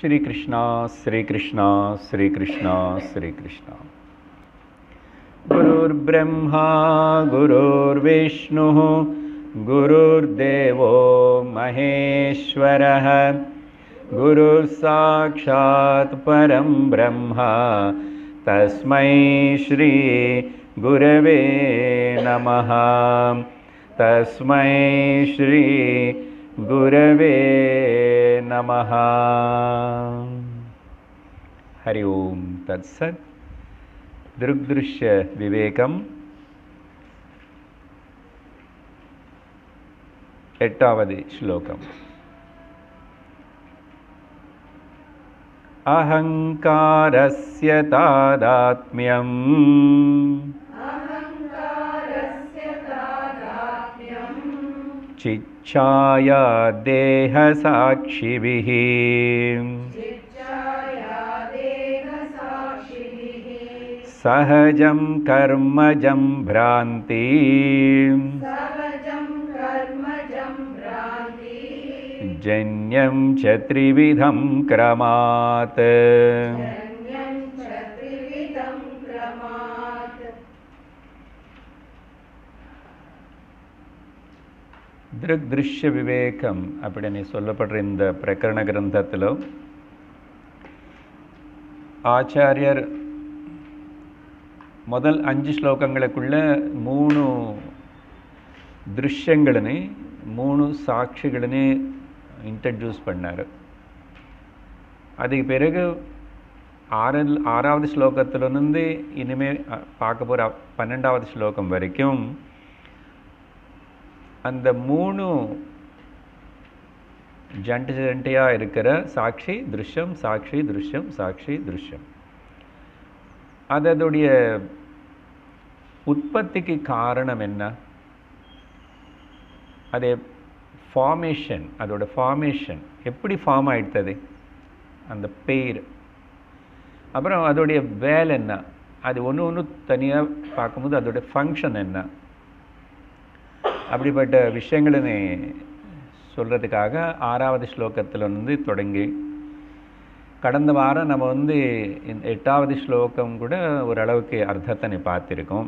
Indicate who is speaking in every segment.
Speaker 1: श्री कृष्णा श्री कृष्णा श्री कृष्णा श्री कृष्णा गुरुर्ब्रह्मा गुरुर्विष्णुः गुरुर्देवो महेश्वरः गुरुः साक्षात् परं ब्रह्म तस्मै श्री गुरवे नमः तस्मै श्री गुरवे नमः हरि ओं तत्सत् दृग्दृश्य विवेकम् एट्टावदि श्लोकम् अहङ्कारस्य तादात्म्यम् चिच्छाया देहसाक्षिभिः सहजं कर्मजं भ्रान्ति जन्यं च त्रिविधं क्रमात् திருஷ்ய விவேகம் அப்படின்னு சொல்லப்படுற இந்த பிரகரண கிரந்தத்தில் ஆச்சாரியர் முதல் அஞ்சு ஸ்லோகங்களுக்குள்ள மூணு ದೃಶ್ಯಗಳನ್ನೇ ಮೂணு சாட்சிகளனே இன்ட்ரடியூஸ் பண்ணார் அதுக்கு பிறகு ஆறில் ஆறாவது ஸ்லோகத்திலிருந்து இனிமேல் பார்க்க போகிற பன்னெண்டாவது ஸ்லோகம் வரைக்கும் அந்த மூணு ஜண்டு ஜண்டையாக இருக்கிற சாட்சி திருஷ்யம் சாட்சி திருஷ்யம் சாட்சி திருஷ்யம் அதனுடைய உற்பத்திக்கு காரணம் என்ன அது ஃபார்மேஷன் அதோட ஃபார்மேஷன் எப்படி ஃபார்ம் ஆகிடுத்தது அந்த பேர் அப்புறம் அதோடைய வேலை என்ன அது ஒன்று ஒன்று தனியாக பார்க்கும்போது அதோடைய ஃபங்க்ஷன் என்ன அப்படிப்பட்ட விஷயங்களை சொல்கிறதுக்காக ஆறாவது ஸ்லோகத்தில் வந்து தொடங்கி கடந்த வாரம் நம்ம வந்து இந்த எட்டாவது ஸ்லோகம் கூட ஓரளவுக்கு அர்த்தத்தை பார்த்துருக்கோம்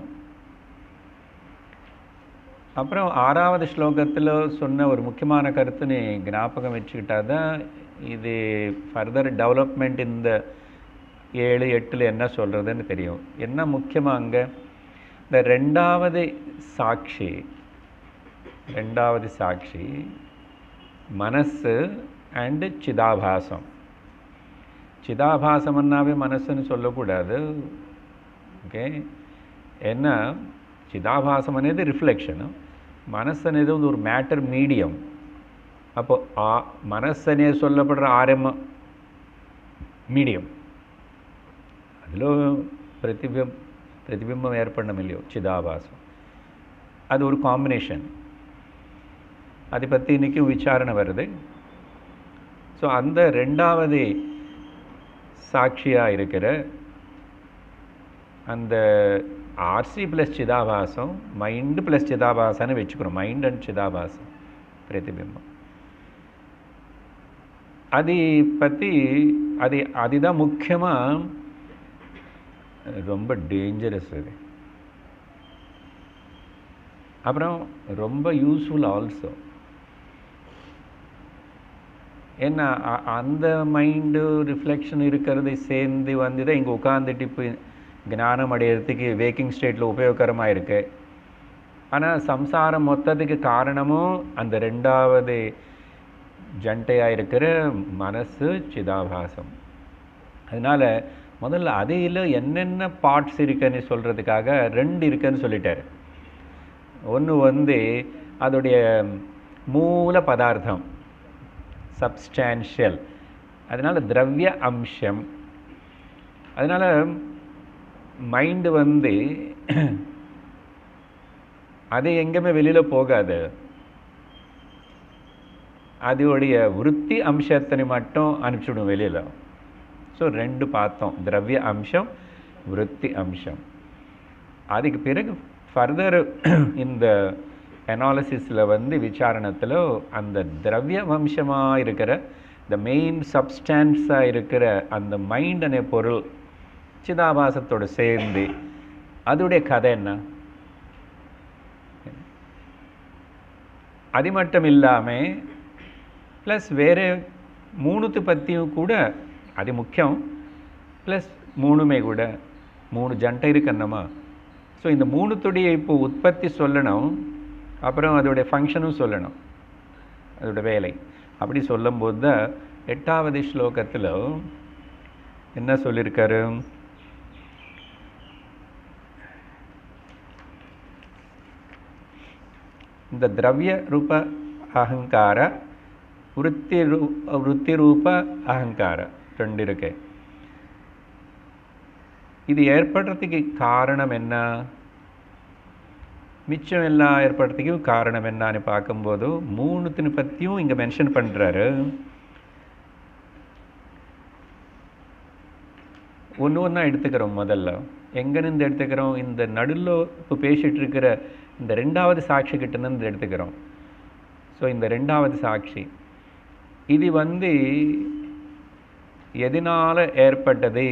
Speaker 1: அப்புறம் ஆறாவது ஸ்லோகத்தில் சொன்ன ஒரு முக்கியமான கருத்து நீ ஞாபகம் வச்சுக்கிட்டா தான் இது ஃபர்தர் டெவலப்மெண்ட் இந்த ஏழு எட்டில் என்ன சொல்கிறதுன்னு தெரியும் என்ன முக்கியமாக அங்கே இந்த ரெண்டாவது சாட்சி ரெண்டாவது சாட்சி மனசு அண்டு சிதாபாசம் சிதாபாசம்னாவே மனசுன்னு சொல்லக்கூடாது ஓகே என்ன చిదాభాసం అనేది రిఫ్లెక్షన్ మనస్సు అనేది ஒரு மேட்டர் மீடியம் அப்போ ஆ மனசனே சொல்லப்படுற ஆரம்ப மீடியம் அதில் பிரதிபிம் பிரதிபிம்பம் ஏற்படணும் இல்லையோ சிதாபாசம் அது ஒரு காம்பினேஷன் அதை பற்றி இன்றைக்கும் விசாரணை வருது ஸோ அந்த ரெண்டாவது சாட்சியாக இருக்கிற அந்த ఆర్సీ ప్లస్ చిదాభాసం మైండ్ ప్లస్ చిదాభాసాన్ని వెచ్చుకున్నాం మైండ్ అండ్ చిదాభాసం ప్రతిబింబం అది பற்றி அது அதுதான் முக்கியமாக ரொம்ப டேஞ்சரஸ் அது அப்புறம் ரொம்ப யூஸ்ஃபுல் ஆல்சோ ஏன்னா அந்த மைண்டு ரிஃப்ளெக்ஷன் இருக்கிறது சேர்ந்து வந்து தான் இங்கே உட்காந்துட்டு இப்போ ஞானம் அடையிறதுக்கு வேக்கிங் ஸ்டேட்டில் உபயோகரமாக இருக்கு ஆனால் சம்சாரம் மொத்தத்துக்கு காரணமும் அந்த ரெண்டாவது ஜண்டையாக இருக்கிற மனசு சிதாபாசம் அதனால் முதல்ல அதில் என்னென்ன பார்ட்ஸ் இருக்குன்னு சொல்கிறதுக்காக ரெண்டு இருக்குன்னு சொல்லிட்டார் ஒன்று வந்து அதோடைய மூல பதார்த்தம் சப்ஸ்டான்ஷியல் அதனால் திரவிய அம்சம் அதனால் மைண்டு வந்து அது எங்கேயுமே வெளியில் போகாது அதோடைய விற்பி அம்சத்தினை மட்டும் அனுப்பிச்சுடும் வெளியில் ஸோ ரெண்டு பார்த்தோம் திரவிய அம்சம் விற்பி அம்சம் அதுக்கு பிறகு ஃபர்தர் இந்த அனாலிசிஸில் வந்து விசாரணத்தில் அந்த திரவிய வம்சமாக இருக்கிற இந்த மெயின் சப்ஸ்டான்ஸாக இருக்கிற அந்த மைண்ட் அనే பொருள் சிதாபாசத்தோடு சேர்ந்து அதோடைய கதை என்ன அது மட்டும் இல்லாமல் ப்ளஸ் வேறு மூணுத்து பற்றியும் கூட அது முக்கியம் ப்ளஸ் மூணுமே கூட மூணு ஜண்டை இருக்கணுமா ஸோ இந்த மூணுத்துடைய இப்போ உற்பத்தி சொல்லணும் அப்புறம் அதோடைய ஃபங்க்ஷனும் சொல்லணும் அதோட வேலை அப்படி சொல்லும்போது தான் எட்டாவது ஸ்லோகத்தில் என்ன சொல்லியிருக்காரு இந்த திரவிய ரூப அகங்கார விற்பி ரூ விற்பி ரூப அகங்கார ரெண்டு இருக்கு இது ஏற்படுறதுக்கு காரணம் என்ன மிச்சம் எல்லாம் ஏற்படுறதுக்கும் காரணம் என்னன்னு பார்க்கும்போது மூணுத்தினு பற்றியும் இங்கே மென்ஷன் பண்ணுறாரு ஒன்று ஒன்றா எடுத்துக்கிறோம் முதல்ல எங்கேருந்து எடுத்துக்கிறோம் இந்த நடுவில் இப்போ பேசிகிட்டு இருக்கிற இந்த ரெண்டாவது சாட்சி கிட்டேருந்து எடுத்துக்கிறோம் ஸோ இந்த ரெண்டாவது சாட்சி இது வந்து எதனால் ஏற்பட்டது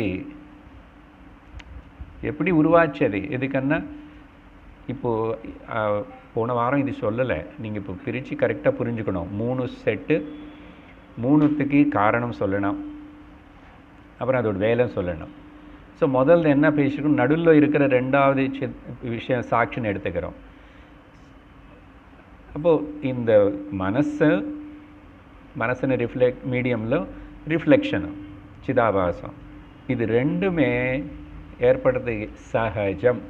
Speaker 1: எப்படி உருவாச்சது எதுக்குன்னா இப்போது போன வாரம் இது சொல்லலை நீங்கள் இப்போ பிரித்து கரெக்டாக புரிஞ்சுக்கணும் மூணு செட்டு மூணுத்துக்கு காரணம் சொல்லணும் அப்புறம் அதோட வேலை சொல்லணும் ஸோ முதல்ல என்ன பேசிக்கணும் நடுவில் இருக்கிற ரெண்டாவது சி- விஷயம் சாட்சின்னு எடுத்துக்கிறோம் அப்போது இந்த மனசு மனசுன்னு ரிஃப்ளெக்ட் மீடியமில் ரிஃப்ளெக்ஷனு சிதாபாசம் இது ரெண்டுமே ஏற்படுறது சகஜம்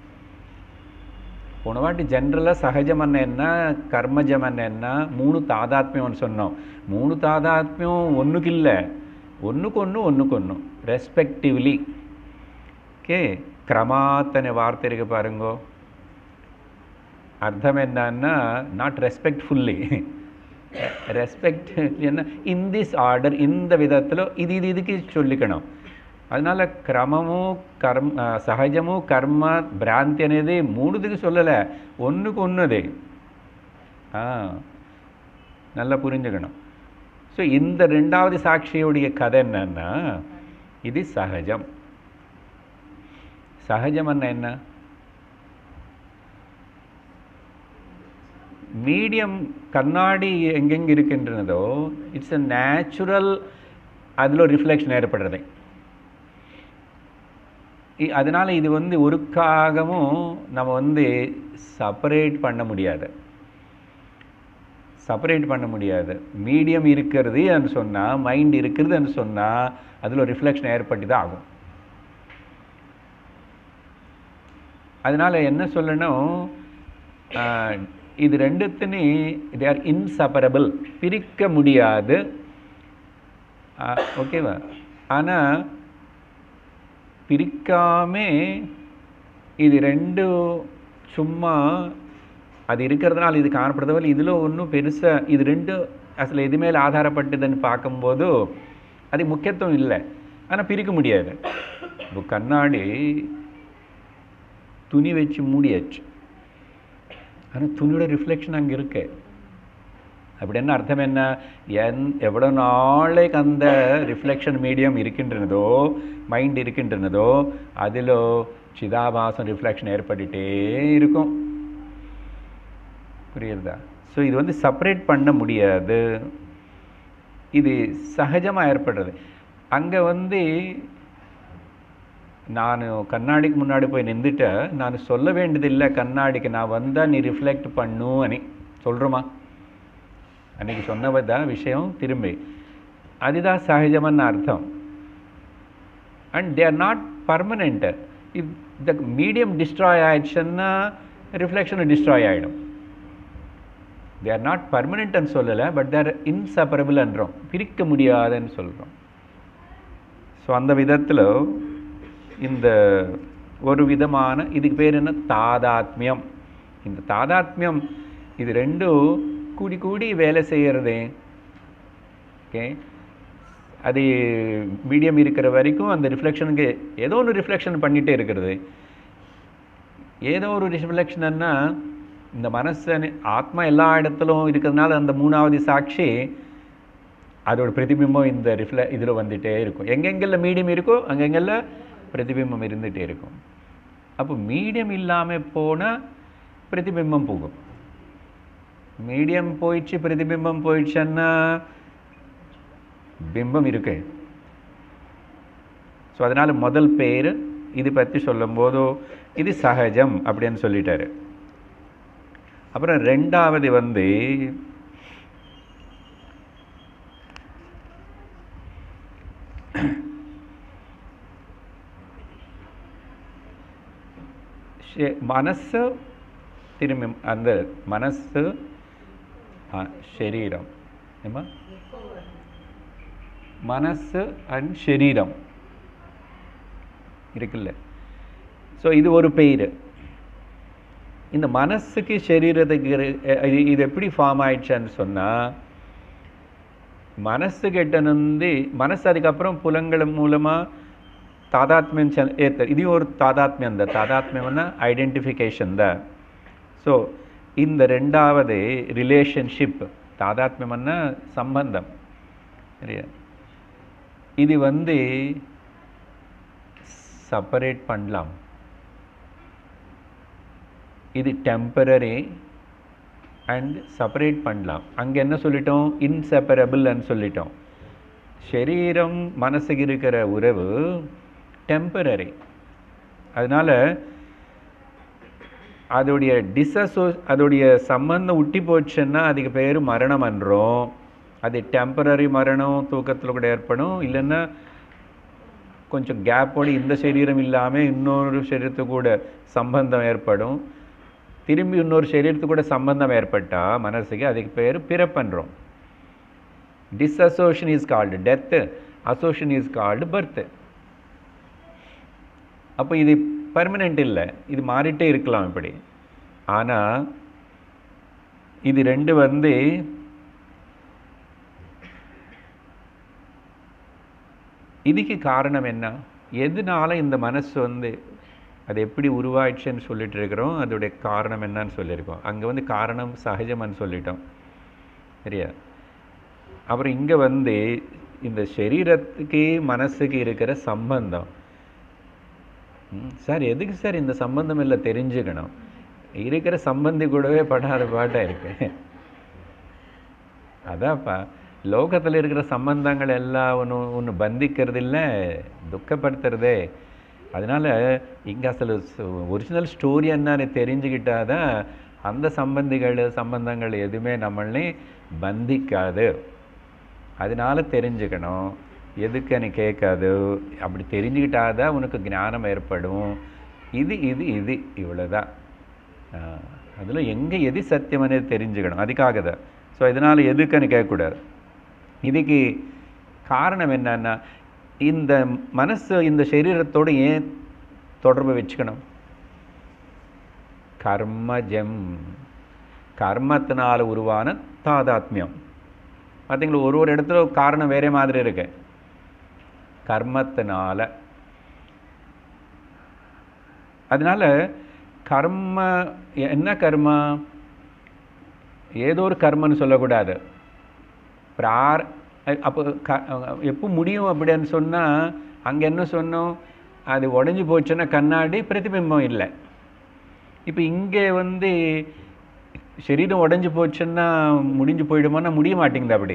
Speaker 1: போன வாட்டி ஜென்ரலாக சகஜம் அண்ணன் என்ன கர்மஜம் அண்ணன் என்ன மூணு தாதாத்மியம்னு சொன்னோம் மூணு தாதாத்மியம் ஒன்றுக்கு இல்லை ஒன்றுக்கு ஒன்று ஒன்றுக்கு ஒன்று ரெஸ்பெக்டிவ்லி ஓகே క్రమాత్ వార్త ఇరుగు పారుంగో అర్థం என்னன்னா நாட் ரெஸ்பெக்ட்ஃபுல்லி ரெஸ்பெக்ட் என்ன இன் திஸ் ஆர்டர் இந்த விதத்தில் இது இது இதுக்கு சொல்லிக்கணும் அதனால క్రమము కర్మ సహజము కర్మ భ్రాంతి అనేది మూడుదికి சொல்லலை ஒன்றுக்கு ஒன்றுது ஆ நல்லா புரிஞ்சுக்கணும் ஸோ இந்த ரெண்டாவது சாட்சியுடைய கதை என்னன்னா இது சகஜம் சகஜம் என்ன மீடியம் கண்ணாடி எங்கெங்கே இருக்கின்றனதோ இட்ஸ் அ நேச்சுரல் அதில் ஒரு ரிஃப்ளெக்ஷன் ஏற்படுறது இ- அதனால இது வந்து ஒருக்காகவும் நம்ம வந்து செப்பரேட் பண்ண முடியாது செப்பரேட் பண்ண முடியாது மீடியம் இருக்கிறது சொன்னால் மைண்ட் இருக்கிறதுன்னு சொன்னால் அதில் ஒரு ரிஃப்ளெக்ஷன் ஏற்பட்டு தான் ஆகும் அதனால் என்ன சொல்லணும் ஆஹ், இது ரெண்டுத்துனே தே ஆர் இன்சப்பரபிள் பிரிக்க முடியாது ஆஹ், ஓகேவா ஆனால் பிரிக்காமே இது ரெண்டும் சும்மா அது இருக்கிறதுனால இது காணப்படுறதுவரை இதில் ஒன்றும் பெருசாக இது ரெண்டும் அசல் எது மேலே ஆதாரப்பட்டதுன்னு பார்க்கும்போது அது முக்கியத்துவம் இல்லை ஆனால் பிரிக்க முடியாது இப்போ கண்ணாடி துணி வச்சு மூடியாச்சு ஆனால் துணியோட ரிஃப்ளெக்ஷன் அங்கே இருக்கு அப்படி என்ன அர்த்தம் என்ன என் எவ்வளோ நாளைக்கு அந்த ரிஃப்ளெக்ஷன் மீடியம் இருக்கின்றனதோ மைண்ட் இருக்கின்றனதோ அதில் சிதாபாசம் ரிஃப்ளெக்ஷன் ஏற்பட்டுட்டே இருக்கும் புரியுறதா ஸோ இது வந்து செப்பரேட் பண்ண முடியாது இது சகஜமாக ஏற்படுறது அங்கே வந்து நான் கண்ணாடிக்கு முன்னாடி போய் நின்றுட்டேன் நான் சொல்ல வேண்டியதில்லை கண்ணாடிக்கு நான் வந்தால் நீ ரிஃப்ளெக்ட் பண்ணு అని சொல்கிறோமா அன்னைக்கு சொன்னவதான் விஷயம் திரும்பி அதுதான் சகஜம்னு அர்த்தம் and they are not permanent if the medium destroy ஆயிடுச்சுன்னா ரிஃப்ளெக்ஷன் டிஸ்ட்ராய் ஆகிடும் தே ஆர் நாட் பர்மனெண்ட்னு சொல்லலை பட் தேர் இன்சப்பரபிள்ன்றோம் பிரிக்க முடியாதுன்னு சொல்கிறோம் ஸோ அந்த விதத்தில் இந்த ஒரு விதமான இதுக்கு பேர் என்ன தாதாத்மியம் இந்த தாதாத்மியம் இது ரெண்டும் கூடி கூடி வேலை செய்கிறது ஓகே அது மீடியம் இருக்கிற வரைக்கும் அந்த ரிஃப்ளெக்ஷனுக்கு ஏதோ ஒன்று ரிஃப்ளெக்ஷன் பண்ணிகிட்டே இருக்கிறது ஏதோ ஒரு ரிஃப்ளெக்ஷன்னா இந்த மனசு ஆத்மா எல்லா இடத்துலும் இருக்கிறதுனால அந்த மூணாவது சாட்சி அதோட பிரதிபிம்பம் இந்த ரிஃப்ள இதில் வந்துட்டே இருக்கும் எங்கெங்கெல்லாம் மீடியம் இருக்கோ அங்கெங்கெல்லாம் பிரதிபிம்பம் இருந்துகிட்டே இருக்கும் அப்போ மீடியம் இல்லாமல் போனால் பிரதிபிம்பம் போகும் மீடியம் போயிடுச்சு பிரதிபிம்பம் போயிடுச்சுன்னா பிம்பம் இருக்கு ஸோ அதனால் முதல் பேர் இது பற்றி சொல்லும்போது இது சகஜம் அப்படின்னு சொல்லிட்டாரு அப்புறம் ரெண்டாவது வந்து ஷே- மனசு திரும்பி அந்த மனசு ஆ, சரீரம் ஏமா மனசு அண்ட் சரீரம் இருக்குல்ல ஸோ இது ஒரு பெயர் இந்த மனசுக்கு சரீரத்துக்கு இரு- அஹ் இது இது எப்படி ஃபார்ம் ஆயிடுச்சுன்னு சொன்னால் மனசு கெட்டனந்து மனசு அதுக்கப்புறம் புலங்கள் மூலமாக தாதாத்மியம் செல் ஏத்த இது ஒரு தாதாத்மியம் தான் தாதாத்மியம்னா ஐடென்டிஃபிகேஷன் தான் ஸோ இந்த ரெண்டாவது ரிலேஷன்ஷிப் தாதாத்மியம்னா சம்பந்தம் சரியா இது வந்து செப்பரேட் பண்ணலாம் இது டெம்பரரி அண்ட் செப்பரேட் பண்ணலாம் அங்கே என்ன சொல்லிட்டோம் இன்செப்பரபிள்னு சொல்லிட்டோம் சரீரம் மனசுக்கு இருக்கிற உறவு டெம்பரரி அதனால் அதோடைய டிசசோ அதோடைய சம்பந்தம் உட்டி போச்சுன்னா அதுக்கு பேர் மரணம் என்றோம் அது டெம்பரரி மரணம் தூக்கத்தில் கூட ஏற்படும் இல்லைன்னா கொஞ்சம் கேப்போடு இந்த சரீரம் இல்லாமல் இன்னொரு சரீரத்துக்கு கூட சம்பந்தம் ஏற்படும் திரும்பி இன்னொரு சரீரத்துக்கு கூட சம்பந்தம் ஏற்பட்டால் மனசுக்கு அதுக்கு பேர் பிறப்பன்றோம் dissociation is called death association is called birth அப்போ இது பர்மனெண்ட் இல்லை இது மாறிட்டே இருக்கலாம் இப்படி ஆனால் இது ரெண்டு வந்து இதுக்கு காரணம் என்ன எதனால இந்த மனசு வந்து அது எப்படி உருவாயிடுச்சுன்னு சொல்லிட்டு இருக்கிறோம் அதோடைய காரணம் என்னன்னு சொல்லியிருக்கோம் அங்கே வந்து காரணம் சகஜம்னு சொல்லிட்டோம் சரியா அப்புறம் இங்கே வந்து இந்த சரீரத்துக்கு மனசுக்கு இருக்கிற சம்பந்தம் ம், சார் எதுக்கு சார் இந்த சம்பந்தம் இல்லை தெரிஞ்சுக்கணும் இருக்கிற சம்பந்தி கூடவே படாத பாட்டாக இருக்கு அதான்ப்பா லோகத்தில் இருக்கிற சம்பந்தங்கள் எல்லாம் ஒன்று ஒன்று பந்திக்கிறது இல்லை துக்கப்படுத்துறதே அதனால இங்கே அசல் ஒரிஜினல் ஸ்டோரி என்னன்னு தெரிஞ்சுக்கிட்டாதான் அந்த சம்பந்திகள் சம்பந்தங்கள் எதுவுமே நம்மளே பந்திக்காது அதனால தெரிஞ்சுக்கணும் எதுக்குன்னு கேட்காது அப்படி தெரிஞ்சுக்கிட்டாதான் உனக்கு ஞானம் ஏற்படும் இது இது இது இவ்வளோதான் அதில் எங்கே எது சத்தியம் అనేది தெரிஞ்சுக்கணும் அதுக்காக தான் ஸோ இதனால் எதுக்குன்னு கேட்கக்கூடாது இதுக்கு காரணம் என்னன்னா இந்த மனசு இந்த சரீரத்தோடு ஏன் தொடர்பு வச்சுக்கணும் கர்மஜம் கர்மத்தினால் உருவான தாதாத்மியம் பார்த்தீங்களா ஒரு ஒரு இடத்துல காரணம் வேறே மாதிரி இருக்கு கர்மத்தினால அதனால கர்ம என்ன கர்மா ஏதோ ஒரு கர்மன்னு சொல்லக்கூடாது பிரார் அப்போ க எப்போ முடியும் அப்படின்னு சொன்னால் அங்கே என்ன சொன்னோம் அது உடஞ்சி போச்சுன்னா கண்ணாடி பிரதிபிம்பம் இல்லை இப்போ இங்கே வந்து சரீரம் உடஞ்சி போச்சுன்னா முடிஞ்சு போயிடுமான்னா முடிய மாட்டேங்குது அப்படி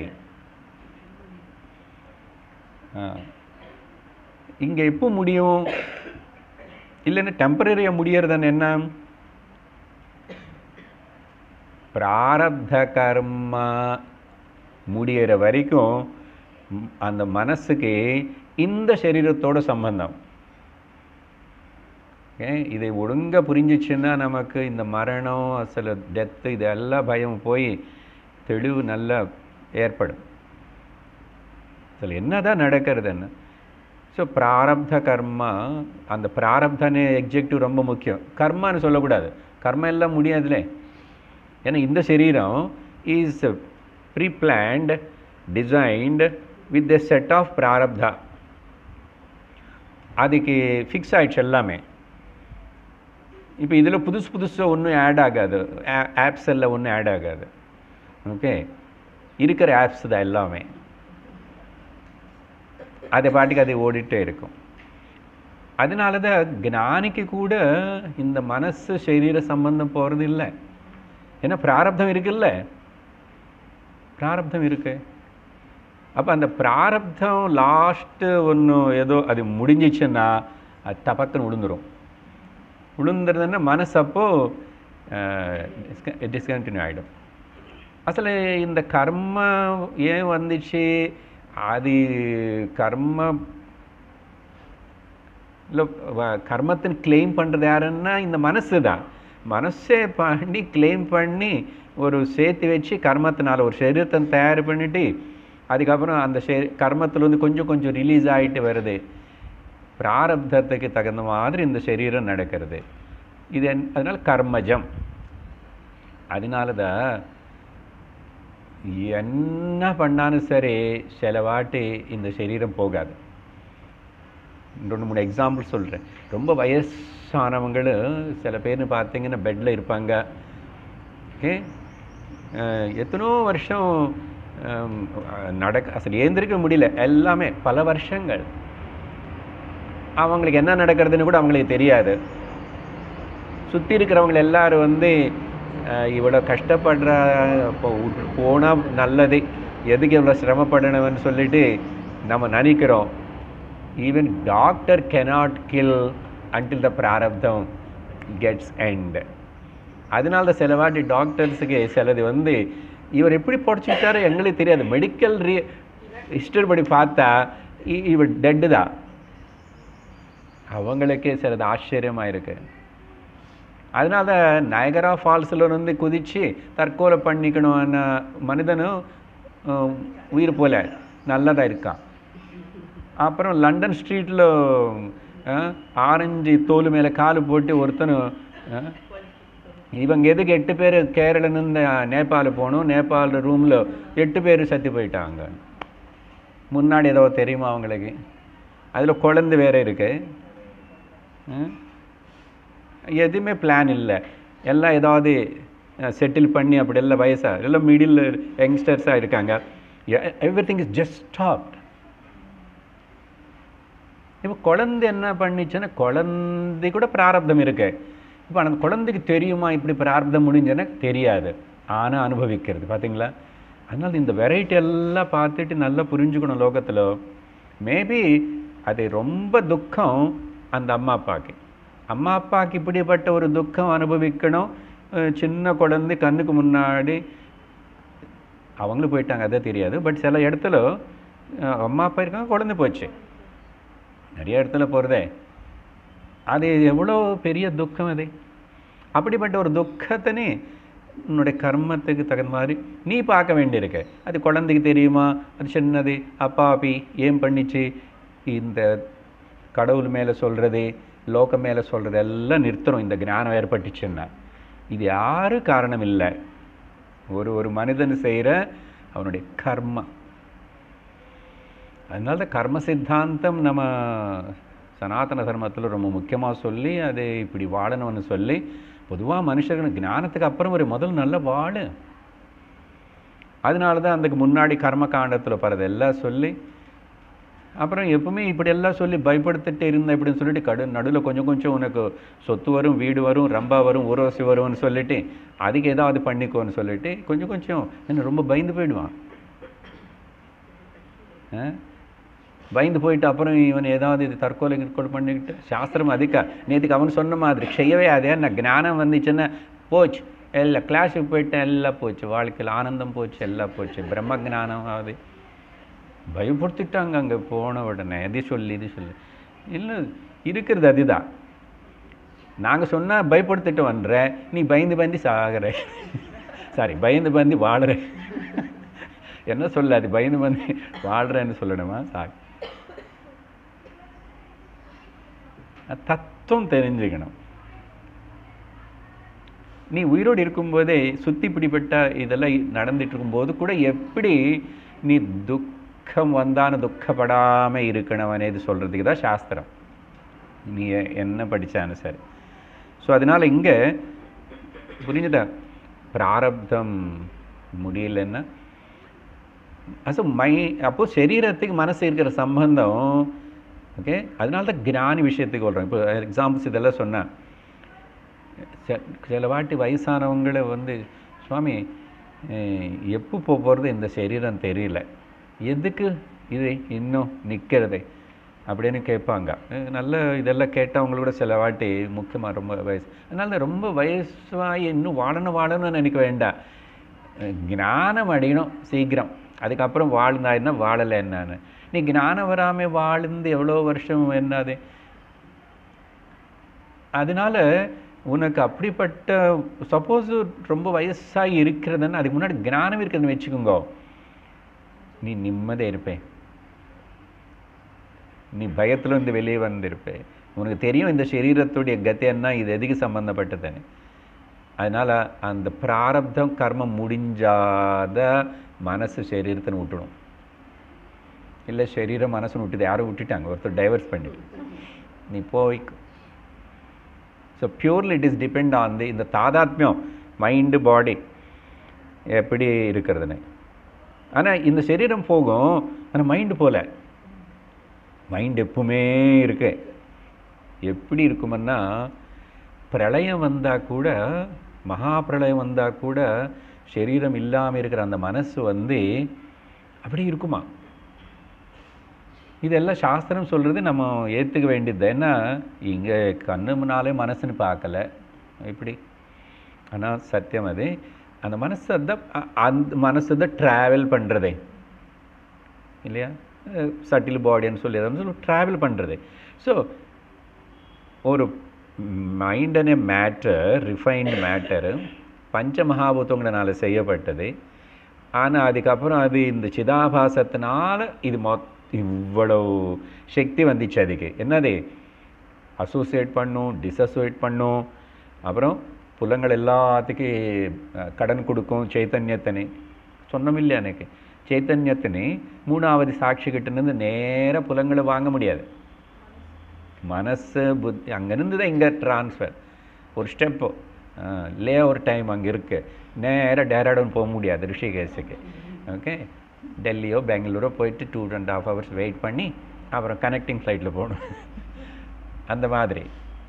Speaker 1: இங்கே எப்போ முடியும் இல்லைன்னா டெம்பரரியாக முடியறதுன்னு என்ன பிராரப்த கர்மா முடியிற வரைக்கும் ம், அந்த மனசுக்கு இந்த சரீரத்தோட சம்பந்தம் ஓகே இதை ஒழுங்கா புரிஞ்சிச்சுன்னா நமக்கு இந்த மரணம் அசல டெத்து இதெல்லாம் பயம் போய் தெளிவு நல்லா ஏற்படும் அதில் என்னதான் நடக்கிறதுன்னு ஸோ பிராரப்த கர்மா அந்த பிராரப்தனே எக்ஜெக்டிவ் ரொம்ப முக்கியம் கர்மான்னு சொல்லக்கூடாது கர்மா எல்லாம் முடியாதுலே ஏன்னா இந்த சரீரம் is pre planned designed with the set of பிராரப்தா அதுக்கு ஃபிக்ஸ் ஆயிடுச்சு எல்லாமே இப்போ இதில் புதுசு புதுசாக ஒன்றும் ஆட் ஆகாது ஆப்ஸ் எல்லாம் ஒன்றும் ஆட் ஆகாது ஓகே இருக்கிற ஆப்ஸ் தான் எல்லாமே அது பாட்டுக்கு அது ஓடிட்டே இருக்கும் அதனால தான் ஞானிக்கு கூட இந்த மனசு சரீர சம்பந்தம் போகிறது இல்லை ஏன்னா பிராரப்தம் இருக்குல்ல பிராரப்தம் இருக்கு அப்போ அந்த பிராரப்தம் லாஸ்ட்டு ஒன்று ஏதோ அது முடிஞ்சிச்சுன்னா அது டபக்குன்னு விழுந்துரும் விழுந்துருதுன்னா மனசு அப்போ டிஸ்கண்டினியூ ஆகிடும் அசలు இந்த கர்ம ஏன் வந்துச்சு அது கர்ம இல்லை கர்மத்தின் கிளைம் பண்ணுறது யாருன்னா இந்த மனசு தான் மனசே பண்ணி கிளைம் பண்ணி ஒரு சேர்த்து வச்சு கர்மத்தினால ஒரு சரீரத்தை தயார் பண்ணிட்டு அதுக்கப்புறம் அந்த சே கர்மத்தில் வந்து கொஞ்சம் கொஞ்சம் ரிலீஸ் ஆகிட்டு வருது பிராரப்தத்துக்கு தகுந்த மாதிரி இந்த சரீரம் நடக்கிறது இது என்- அதனால கர்மஜம் அதனால தான் என்ன பண்ணாலும் சரி சில வாட்டி இந்த சரீரம் போகாது ரெண்டு மூணு எக்ஸாம்பிள் சொல்கிறேன் ரொம்ப வயசானவங்களும் சில பேர்னு பார்த்தீங்கன்னா பெட்டில் இருப்பாங்க ஓகே எத்தனோ வருஷம் ஹம், நடக்க அசல் ஏந்திருக்க முடியல எல்லாமே பல வருஷங்கள் அவங்களுக்கு என்ன நடக்கிறதுன்னு கூட அவங்களுக்கு தெரியாது சுற்றி இருக்கிறவங்க எல்லாரும் வந்து அஹ், இவ்வளோ கஷ்டப்படுற இப்போ போனால் நல்லது எதுக்கு இவ்வளோ சிரமப்படணும்னு சொல்லிட்டு நம்ம நினைக்கிறோம் even doctor cannot kill until the பிராரப்தம் கெட்ஸ் எண்ட் அதனால தான் சில வாட்டி டாக்டர்ஸுக்கு சிலது வந்து இவர் எப்படி படிச்சுக்கிட்டாரு எங்களுக்கு தெரியாது மெடிக்கல் ரீ ஹிஸ்டரி படி பார்த்தா இ- இவர் டெட்டு தான் அவங்களுக்கே சிலது ஆச்சரியமாக இருக்கு அதனால நயகரா ஃபால்ஸில் வந்து குதித்து தற்கொலை பண்ணிக்கணும்னு மனிதனும் அஹ், உயிர் போல நல்லதாக இருக்கான் அப்புறம் லண்டன் ஸ்ட்ரீட்டில் ஆரஞ்சு தோல் மேலே காலு போட்டு ஒருத்தனும் அஹ், இவங்க எதுக்கு எட்டு பேர் கேரளன்னு நேபாள் போகணும் நேபாள் ரூமில் எட்டு பேர் செத்து போயிட்டாங்க முன்னாடி ஏதோ தெரியுமா அவங்களுக்கு அதில் குழந்தை வேற இருக்கு ம்? எதுவுமே பிளான் இல்லை எல்லாம் ஏதாவது செட்டில் பண்ணி அப்படி எல்லாம் வயசாக எல்லாம் மிடில் யங்ஸ்டர்ஸாக இருக்காங்க everything is just stopped இப்போ குழந்தை என்ன பண்ணிச்சுன்னா குழந்தை கூட பிராரப்தம் இருக்கு இப்போ அந்த குழந்தைக்கு தெரியுமா இப்படி பிராரப்தம் முடிஞ்சுன்னா தெரியாது ஆனால் அனுபவிக்கிறது பார்த்தீங்களா அதனால இந்த வெரைட்டி எல்லாம் பார்த்துட்டு நல்லா புரிஞ்சுக்கணும் லோகத்தில் மேபி அது ரொம்ப துக்கம் அந்த அம்மா அப்பாவுக்கு அம்மா அப்பாவுக்கு இப்படிப்பட்ட ஒரு துக்கம் அனுபவிக்கணும் அஹ் சின்ன குழந்தை கண்ணுக்கு முன்னாடி அவங்களும் போயிட்டாங்க அதே தெரியாது பட் சில இடத்துல அஹ் அம்மா அப்பா இருக்காங்க குழந்தை போச்சு நிறைய இடத்துல போகிறதே அது எவ்வளோ பெரிய துக்கம் அது அப்படிப்பட்ட ஒரு துக்கத்தினே உன்னுடைய கர்மத்துக்கு தகுந்த மாதிரி நீ பார்க்க வேண்டியிருக்கு அது குழந்தைக்கு தெரியுமா அது சின்னது அப்பாப்பி ஏன் பண்ணிச்சு இந்த கடவுள் மேலே சொல்கிறது லோகம் மேலே சொல்கிறது எல்லாம் நிறுத்தணும் இந்த ஞானம் ஏற்பட்டுச்சுன்னா இது யாரும் காரணம் இல்லை ஒரு ஒரு மனிதன் செய்கிற அவனுடைய கர்மா அதனால தான் கர்ம சித்தாந்தம் நம்ம சனாதன தர்மத்தில் ரொம்ப முக்கியமாக சொல்லி அது இப்படி வாழணும்னு சொல்லி பொதுவாக மனுஷர்கள் ஞானத்துக்கு அப்புறம் ஒரு முதல் நல்ல வாழு அதனால தான் அதுக்கு முன்னாடி கர்ம காண்டத்தில் பரது எல்லாம் சொல்லி அப்புறம் எப்பவுமே இப்படி எல்லாம் சொல்லி பயப்படுத்திட்டு இருந்தேன் இப்படின்னு சொல்லிட்டு கடு நடுவில் கொஞ்சம் கொஞ்சம் உனக்கு சொத்து வரும் வீடு வரும் ரம்பா வரும் ஊர்வசி வரும்னு சொல்லிட்டு அதுக்கு ஏதாவது பண்ணிக்கோன்னு சொல்லிட்டு கொஞ்சம் கொஞ்சம் என்ன ரொம்ப பயந்து போயிடுவான் ஆ? பயந்து போயிட்டு அப்புறம் இவன் ஏதாவது இது தற்கொலை கிற்கொலை பண்ணிக்கிட்டு சாஸ்திரம் அதிக நேற்றுக்கு அவன் சொன்ன மாதிரி செய்யவே அதே நான் ஞானம் வந்துச்சுன்னா போச்சு எல்லாம் கிளாஸுக்கு போயிட்டேன் எல்லாம் போச்சு வாழ்க்கையில் ஆனந்தம் போச்சு எல்லாம் போச்சு பிரம்ம ஞானம் ஆகுது பயப்படுத்திட்டாங்க அங்கே போன உடனே இது சொல்லி இது சொல்லி இல்லை இருக்கிறது அதுதான் நாங்கள் சொன்னால் பயப்படுத்திட்டு வந்த நீ பயந்து பயந்து சாகிற சாரி பயந்து பயந்து வாழுற என்ன சொல்ல அது பயந்து பயந்து வாழ்கிறேன்னு சொல்லணுமா சாரி தத்துவம் தெரிஞ்சுக்கணும் நீ உயிரோடு இருக்கும்போதே சுத்தி பிடிப்பட்ட இதெல்லாம் நடந்துட்டு இருக்கும்போது கூட எப்படி நீ துக்கம் வந்தான துக்கப்படாம இருக்கணும் అనేది சொல்றதுக்கு தான் சாஸ்திரம் நீ எ- என்ன படிச்சாலும் சரி ஸோ அதனால இங்க புரிஞ்சுதா பிராரப்தம் முடியலன்னா அசோ மை அப்போ சரீரத்துக்கு மனசு இருக்கிற சம்பந்தம் ஓகே அதனால தான் ஞானி விஷயத்துக்கு சொல்கிறோம் இப்போ எக்ஸாம்பிள்ஸ் இதெல்லாம் சொன்னேன் சில சில வாட்டி வயசானவங்களை வந்து சுவாமி அஹ், எப்போ போக போகிறது இந்த சரீரம் தெரியல எதுக்கு இது இன்னும் நிற்கிறது அப்படின்னு கேட்பாங்க அஹ், நல்ல இதெல்லாம் கேட்டவங்களோட சில வாட்டி முக்கியமாக ரொம்ப வயசு அதனால ரொம்ப வயசாகி இன்னும் வாழணும் வாழணும்னு நினைக்க வேண்டாம் அஹ், ஞானம் அடையணும் சீக்கிரம் அதுக்கப்புறம் வாழ்ந்தா என்ன வாழலை என்னன்னு நீ ஞானம் வராமல் வாழ்ந்து எவ்வளோ வருஷம் என்னது அதனால உனக்கு அப்படிப்பட்ட சப்போஸ் ரொம்ப வயசாகி இருக்கிறதுன்னு அதுக்கு முன்னாடி ஞானம் இருக்கிறதுன்னு வச்சுக்கோங்க நீ நிம்மதியாக இருப்பேன் நீ பயத்துல இருந்து வெளியே வந்திருப்பே உனக்கு தெரியும் இந்த சரீரத்துடைய கதி என்ன இது எதுக்கு சம்பந்தப்பட்டதுன்னு அதனால அந்த பிராரப்தம் கர்மம் முடிஞ்சாத மனசு சரீரத்தை விட்டுடும் இல்லை சரீரம் மனசு விட்டுது யாரும் விட்டுட்டாங்க ஒருத்தர் டைவர்ஸ் பண்ணிட்டு நீ போய்க்கு so purely it is depend on the இந்த தாதாத்மியம் மைண்டு பாடி எப்படி இருக்கிறதுன்னு ஆனால் இந்த சரீரம் போகும் ஆனால் மைண்டு போல மைண்ட் எப்பவுமே இருக்கு எப்படி இருக்குமன்னா பிரளயம் வந்தால் கூட மகா பிரளயம் வந்தால் கூட சரீரம் இல்லாமல் இருக்கிற அந்த மனசு வந்து அப்படி இருக்குமா இதெல்லாம் சாஸ்திரம் சொல்கிறது நம்ம ஏற்றுக்க வேண்டியது ஏன்னா இங்கே கண்ணு முன்னாலே மனசுன்னு பார்க்கல இப்படி ஆனால் சத்தியம் அது அந்த மனசு தான் அ- அந்த மனசு தான் ட்ராவல் பண்ணுறதே இல்லையா சட்டில் பாடின்னு சொல்லி அதை சொல்லி ட்ராவல் பண்ணுறது ஸோ ஒரு மைண்டனே மேட்டர் ரிஃபைன்டு மேட்டரு பஞ்ச மகாபூதங்களால செய்யப்பட்டது ஆனால் அதுக்கப்புறம் அது இந்த சிதாபாசத்தினால இது மொத் இவ்வளவு சக்தி வந்துச்சு அதுக்கு என்னது அசோசியேட் பண்ணும் டிசோசியேட் பண்ணும் அப்புறம் புலங்கள் எல்லாத்துக்கும் அஹ், கடன் கொடுக்கும் சைத்தன்யத்தினை சொன்னோம் இல்லையா எனக்கு சைத்தன்யத்தினை மூணாவது சாட்சி கிட்டேருந்து நேர புலங்களை வாங்க முடியாது மனசு புத்தி அங்கேருந்து தான் இங்கே ட்ரான்ஸ்ஃபர் ஒரு ஸ்டெப்பு லே ஒரு டைம் அங்கே இருக்கு நேராக டேராடூன் போக முடியாது ரிஷிகேஷுக்கு ஓகே டெல்லியோ பெங்களூரோ போயிட்டு two and half hours wait பண்ணி அப்புறம் கனெக்டிங் ஃப்ளைட்டில் போகணும் அந்த மாதிரி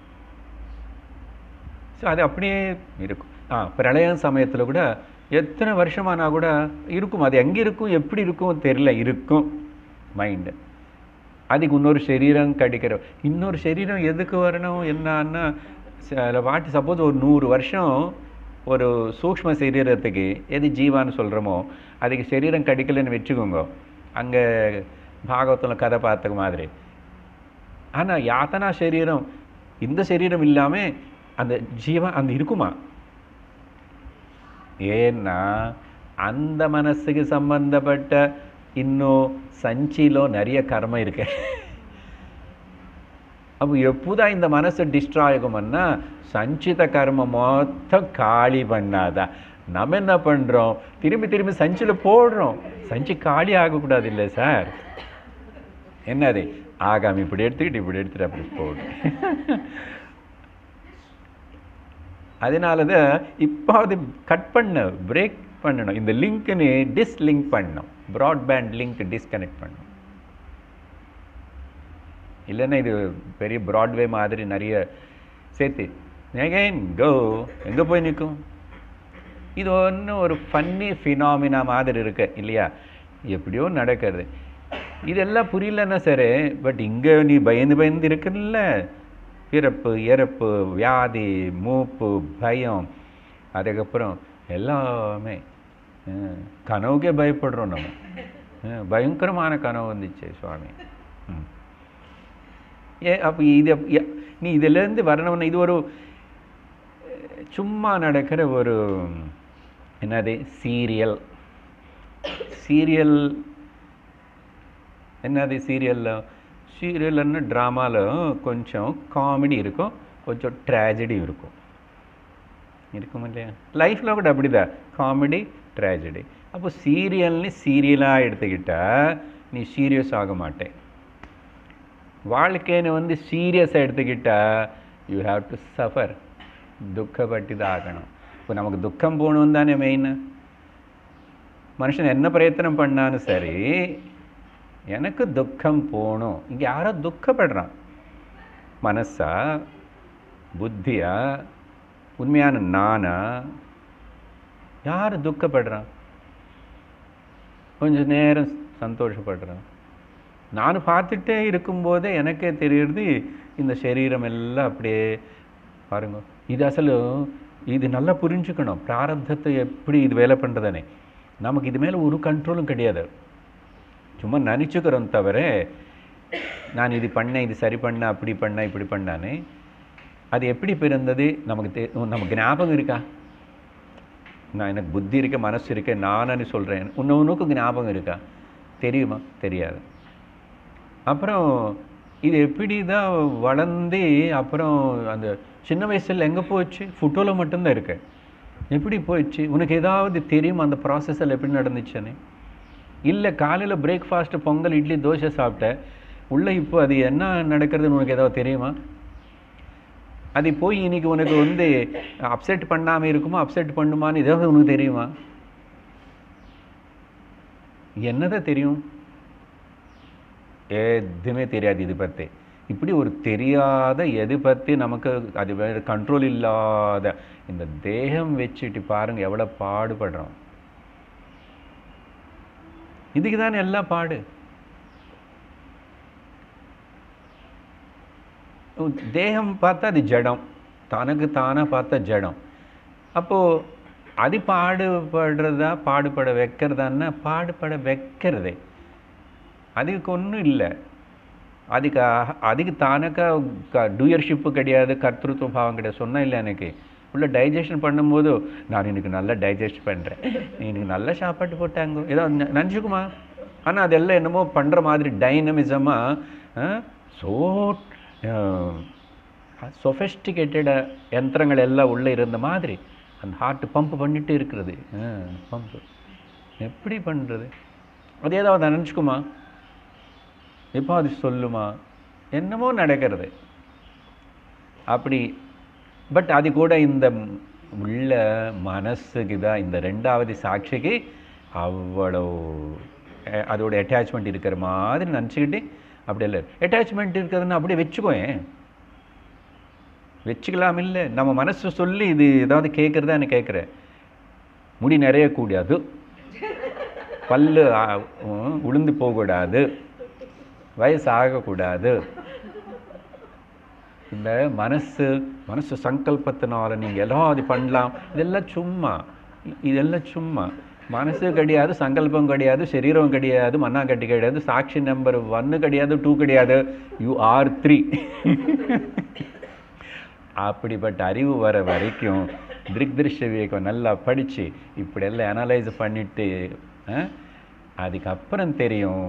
Speaker 1: ஸோ அது அப்படியே இருக்கும் ஆ பிரளயம் சமயத்தில் கூட எத்தனை வருஷமானா கூட இருக்கும் அது எங்கே இருக்கும் எப்படி இருக்கும் தெரியல இருக்கும் மைண்டு அதுக்கு இன்னொரு சரீரம் கிடைக்கிற இன்னொரு சரீரம் எதுக்கு வரணும் என்னன்னா சில வாட்டி சப்போஸ் ஒரு நூறு வருஷம் ஒரு சூக்ஷ்ம சரீரத்துக்கு எது ஜீவான்னு சொல்கிறோமோ அதுக்கு சரீரம் கிடைக்கலன்னு வச்சுக்கோங்க அங்கே பாகவத்தில் கதை பார்த்த மாதிரி ஆனால் யாத்தனா சரீரம் இந்த சரீரம் இல்லாமல் அந்த ஜீவன் அந்த இருக்குமா ஏன்னா அந்த மனசுக்கு சம்பந்தப்பட்ட இன்னும் சஞ்சிலோ நிறைய கர்மம் இருக்கு அப்போ எப்போதான் இந்த மனசு டிஸ்ட்ராய் ஆகும்னா சஞ்சித கர்மம் மொத்தம் காலி பண்ணாதான் நம்ம என்ன பண்ணுறோம் திரும்பி திரும்பி சஞ்சில் போடுறோம் சஞ்சி காலி ஆகக்கூடாது இல்லை சார் என்னது ஆகாம இப்படி எடுத்துக்கிட்டு இப்படி எடுத்துட்டு அப்படி போடு அதனால தான் இப்போ அது கட் பண்ண பிரேக் பண்ணணும் இந்த லிங்க்னு டிஸ்லிங்க் பண்ணணும் ப்ராட்பேண்ட் லிங்க் டிஸ்கனெக்ட் பண்ணணும் இல்லைன்னா இது பெரிய ப்ராட்வே மாதிரி நிறைய சேர்த்து எகைன் கோ எங்கே போய் நிற்கும் இது ஒன்று ஒரு ஃபன்னி ஃபினாமினா மாதிரி இருக்கு இல்லையா எப்படியோ நடக்கிறது இதெல்லாம் புரியலன்னா சரி பட் இங்கே நீ பயந்து பயந்து இருக்குல்ல பிறப்பு இறப்பு வியாதி மூப்பு பயம் அதுக்கப்புறம் எல்லாமே அஹ், கனவுக்கே பயப்படுறோம் நம்ம அஹ், பயங்கரமான கனவு வந்துச்சு சுவாமி ம். ஏ அப்போ இது அப்- எ- நீ இதிலேருந்து வரணும்னு இது ஒரு அஹ், சும்மா நடக்கிற ஒரு என்னது சீரியல் சீரியல் என்னது சீரியலில் சீரியல்னு ட்ராமாவில் கொஞ்சம் காமெடி இருக்கும் கொஞ்சம் ட்ராஜடி இருக்கும் இருக்கும் இல்லையா லைஃப்பில் கூட அப்படிதான் காமெடி ட்ராஜடி அப்போ சீரியல்னு சீரியலாக எடுத்துக்கிட்டா நீ சீரியஸ் ஆக மாட்டே வாழ்க்கைன்னு வந்து சீரியஸாக எடுத்துக்கிட்டா யூ ஹாவ் டு சஃபர் துக்கப்பட்டு தான் ஆகணும் இப்போ நமக்கு துக்கம் போகணும் தானே மெயின் மனுஷன் என்ன பிரயத்தனம் பண்ணாலும் சரி எனக்கு துக்கம் போகணும் இங்கே யாரோ துக்கப்படுறான் மனசா புத்தியா உண்மையான நானா யார் துக்கப்படுறான் கொஞ்ச நேரம் சந்தோஷப்படுறான் நான் பார்த்துட்டே இருக்கும்போதே எனக்கே தெரியுது இந்த சரீரம் எல்லாம் அப்படியே பாருங்க இது அசలు இது நல்லா புரிஞ்சுக்கணும் பிராரப்தத்தை எப்படி இது வேலை பண்ணுறதானே நமக்கு இது மேலே ஒரு கண்ட்ரோலும் கிடையாது சும்மா நினச்சிக்கிறோம் தவிர நான் இது பண்ணேன் இது சரி பண்ணேன் அப்படி பண்ணேன் இப்படி பண்ணானே அது எப்படி பிறந்தது நமக்கு தெ நமக்கு ஞாபகம் இருக்கா நான் எனக்கு புத்தி இருக்க மனசு இருக்க நானு சொல்கிறேன் உன்னொன்னுக்கு ஞாபகம் இருக்கா தெரியுமா தெரியாது அப்புறம் இது எப்படி தான் வளர்ந்து அப்புறம் அந்த சின்ன வயசில் எங்கே போச்சு ஃபோட்டோவில் மட்டும்தான் இருக்கு எப்படி போயிடுச்சு உனக்கு ஏதாவது தெரியுமா அந்த ப்ராசஸில் எப்படி நடந்துச்சுன்னு இல்லை காலையில் பிரேக்ஃபாஸ்ட்டு பொங்கல் இட்லி தோசை சாப்பிட்டேன் உள்ளே இப்போ அது என்ன நடக்கிறதுன்னு உனக்கு ஏதாவது தெரியுமா அது போய் இன்னைக்கு உனக்கு வந்து அப்செட் பண்ணாமல் இருக்குமா அப்செட் பண்ணுமான்னு ஏதாவது உனக்கு தெரியுமா என்னதான் தெரியும் எதுவுமே தெரியாது இது பற்றி இப்படி ஒரு தெரியாத எது பற்றி நமக்கு அது வேறு கண்ட்ரோல் இல்லாத இந்த தேகம் வச்சுட்டு பாருங்க எவ்வளோ பாடுபடுறோம் இதுக்கு தானே எல்லாம் பாடு தேகம் பார்த்தா அது ஜடம் தனக்கு தானாக பார்த்தா ஜடம் அப்போது அது பாடுபடுறதா பாடுபட வைக்கிறதான்னா பாடுபட வைக்கிறதே அதுக்கு ஒன்றும் இல்லை அதுக்கு அதுக்கு தானக்கா டூயர்ஷிப்பு கிடையாது கர்த்தృత్వ பாவம் கிடையாது சொன்னா இல்லை எனக்கு உள்ள டைஜஷன் பண்ணும்போது நான் எனக்கு நல்லா டைஜஸ்ட் பண்ணுறேன் எனக்கு நல்ல சாப்பாட்டு போட்டாங்க ஏதோ நினச்சிக்குமா ஆனால் அதெல்லாம் என்னமோ பண்ணுற மாதிரி டைனமிசமாக ஸோ சொஃபெஸ்டிகேட்டட் யந்திரங்கள் எல்லாம் உள்ளே இருந்த மாதிரி அந்த ஹார்ட் பம்ப் பண்ணிட்டு இருக்கிறது பம்ப் எப்படி பண்ணுறது அது ஏதாவது நினச்சிக்குமா எப்போ அது சொல்லுமா என்னமோ நடக்கிறது அப்படி பட் அது கூட இந்த உள்ள மனசுக்கு தான் இந்த ரெண்டாவது சாட்சிக்கு அவ்வளோ அதோட அட்டாச்மெண்ட் இருக்கிற மாதிரி நினச்சிக்கிட்டு அப்படி இல்லை அட்டாச்மெண்ட் இருக்கிறதுன்னு அப்படியே வச்சுக்கோயேன் வச்சுக்கலாம் இல்லை நம்ம மனசு சொல்லி இது ஏதாவது கேட்குறதா எனக்கு கேட்குறேன் முடி நிறைய கூடாது பல்லு உளுந்து போகக்கூடாது வயசு ஆகக்கூடாது இந்த மனசு மனசு சங்கல்பத்தினால நீங்கள் எல்லாம் அது பண்ணலாம் இதெல்லாம் சும்மா இதெல்லாம் சும்மா மனசு கிடையாது சங்கல்பம் கிடையாது சரீரம் கிடையாது மண்ணாங்கட்டி கிடையாது சாட்சி நம்பர் ஒன்று கிடையாது டூ கிடையாது யூ ஆர் த்ரீ அப்படிப்பட்ட அறிவு வர வரைக்கும் திருக் திருஷ்ய விவேகம் நல்லா படித்து இப்படியெல்லாம் அனலைஸ் பண்ணிட்டு அதுக்கப்புறம் தெரியும்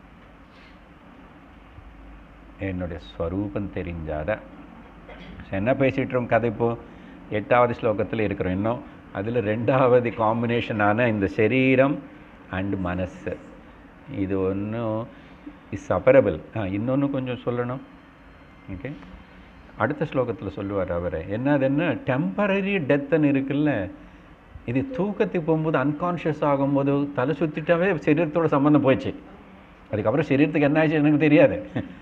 Speaker 1: என்னுடைய ஸ்வரூபம் தெரிஞ்சாதான் என்ன பேசிகிட்டோம் கதை இப்போ எட்டாவது ஸ்லோகத்தில் இருக்கிறோம் இன்னும் அதில் ரெண்டாவது காம்பினேஷனான இந்த சரீரம் அண்டு மனசு இது ஒன்றும் இஸ் சப்பரபிள் ஆ இன்னொன்று கொஞ்சம் சொல்லணும் ஓகே அடுத்த ஸ்லோகத்தில் சொல்லுவார் அவர் என்ன அது என்ன டெம்பரரி டெத்துன்னு இருக்குல்ல இது தூக்கத்துக்கு போகும்போது அன்கான்ஷியஸ் ஆகும்போது தலை சுற்றிட்டாவே சரீரத்தோட சம்மந்தம் போயிடுச்சு அதுக்கப்புறம் சரீரத்துக்கு என்ன ஆச்சு எனக்கு தெரியாது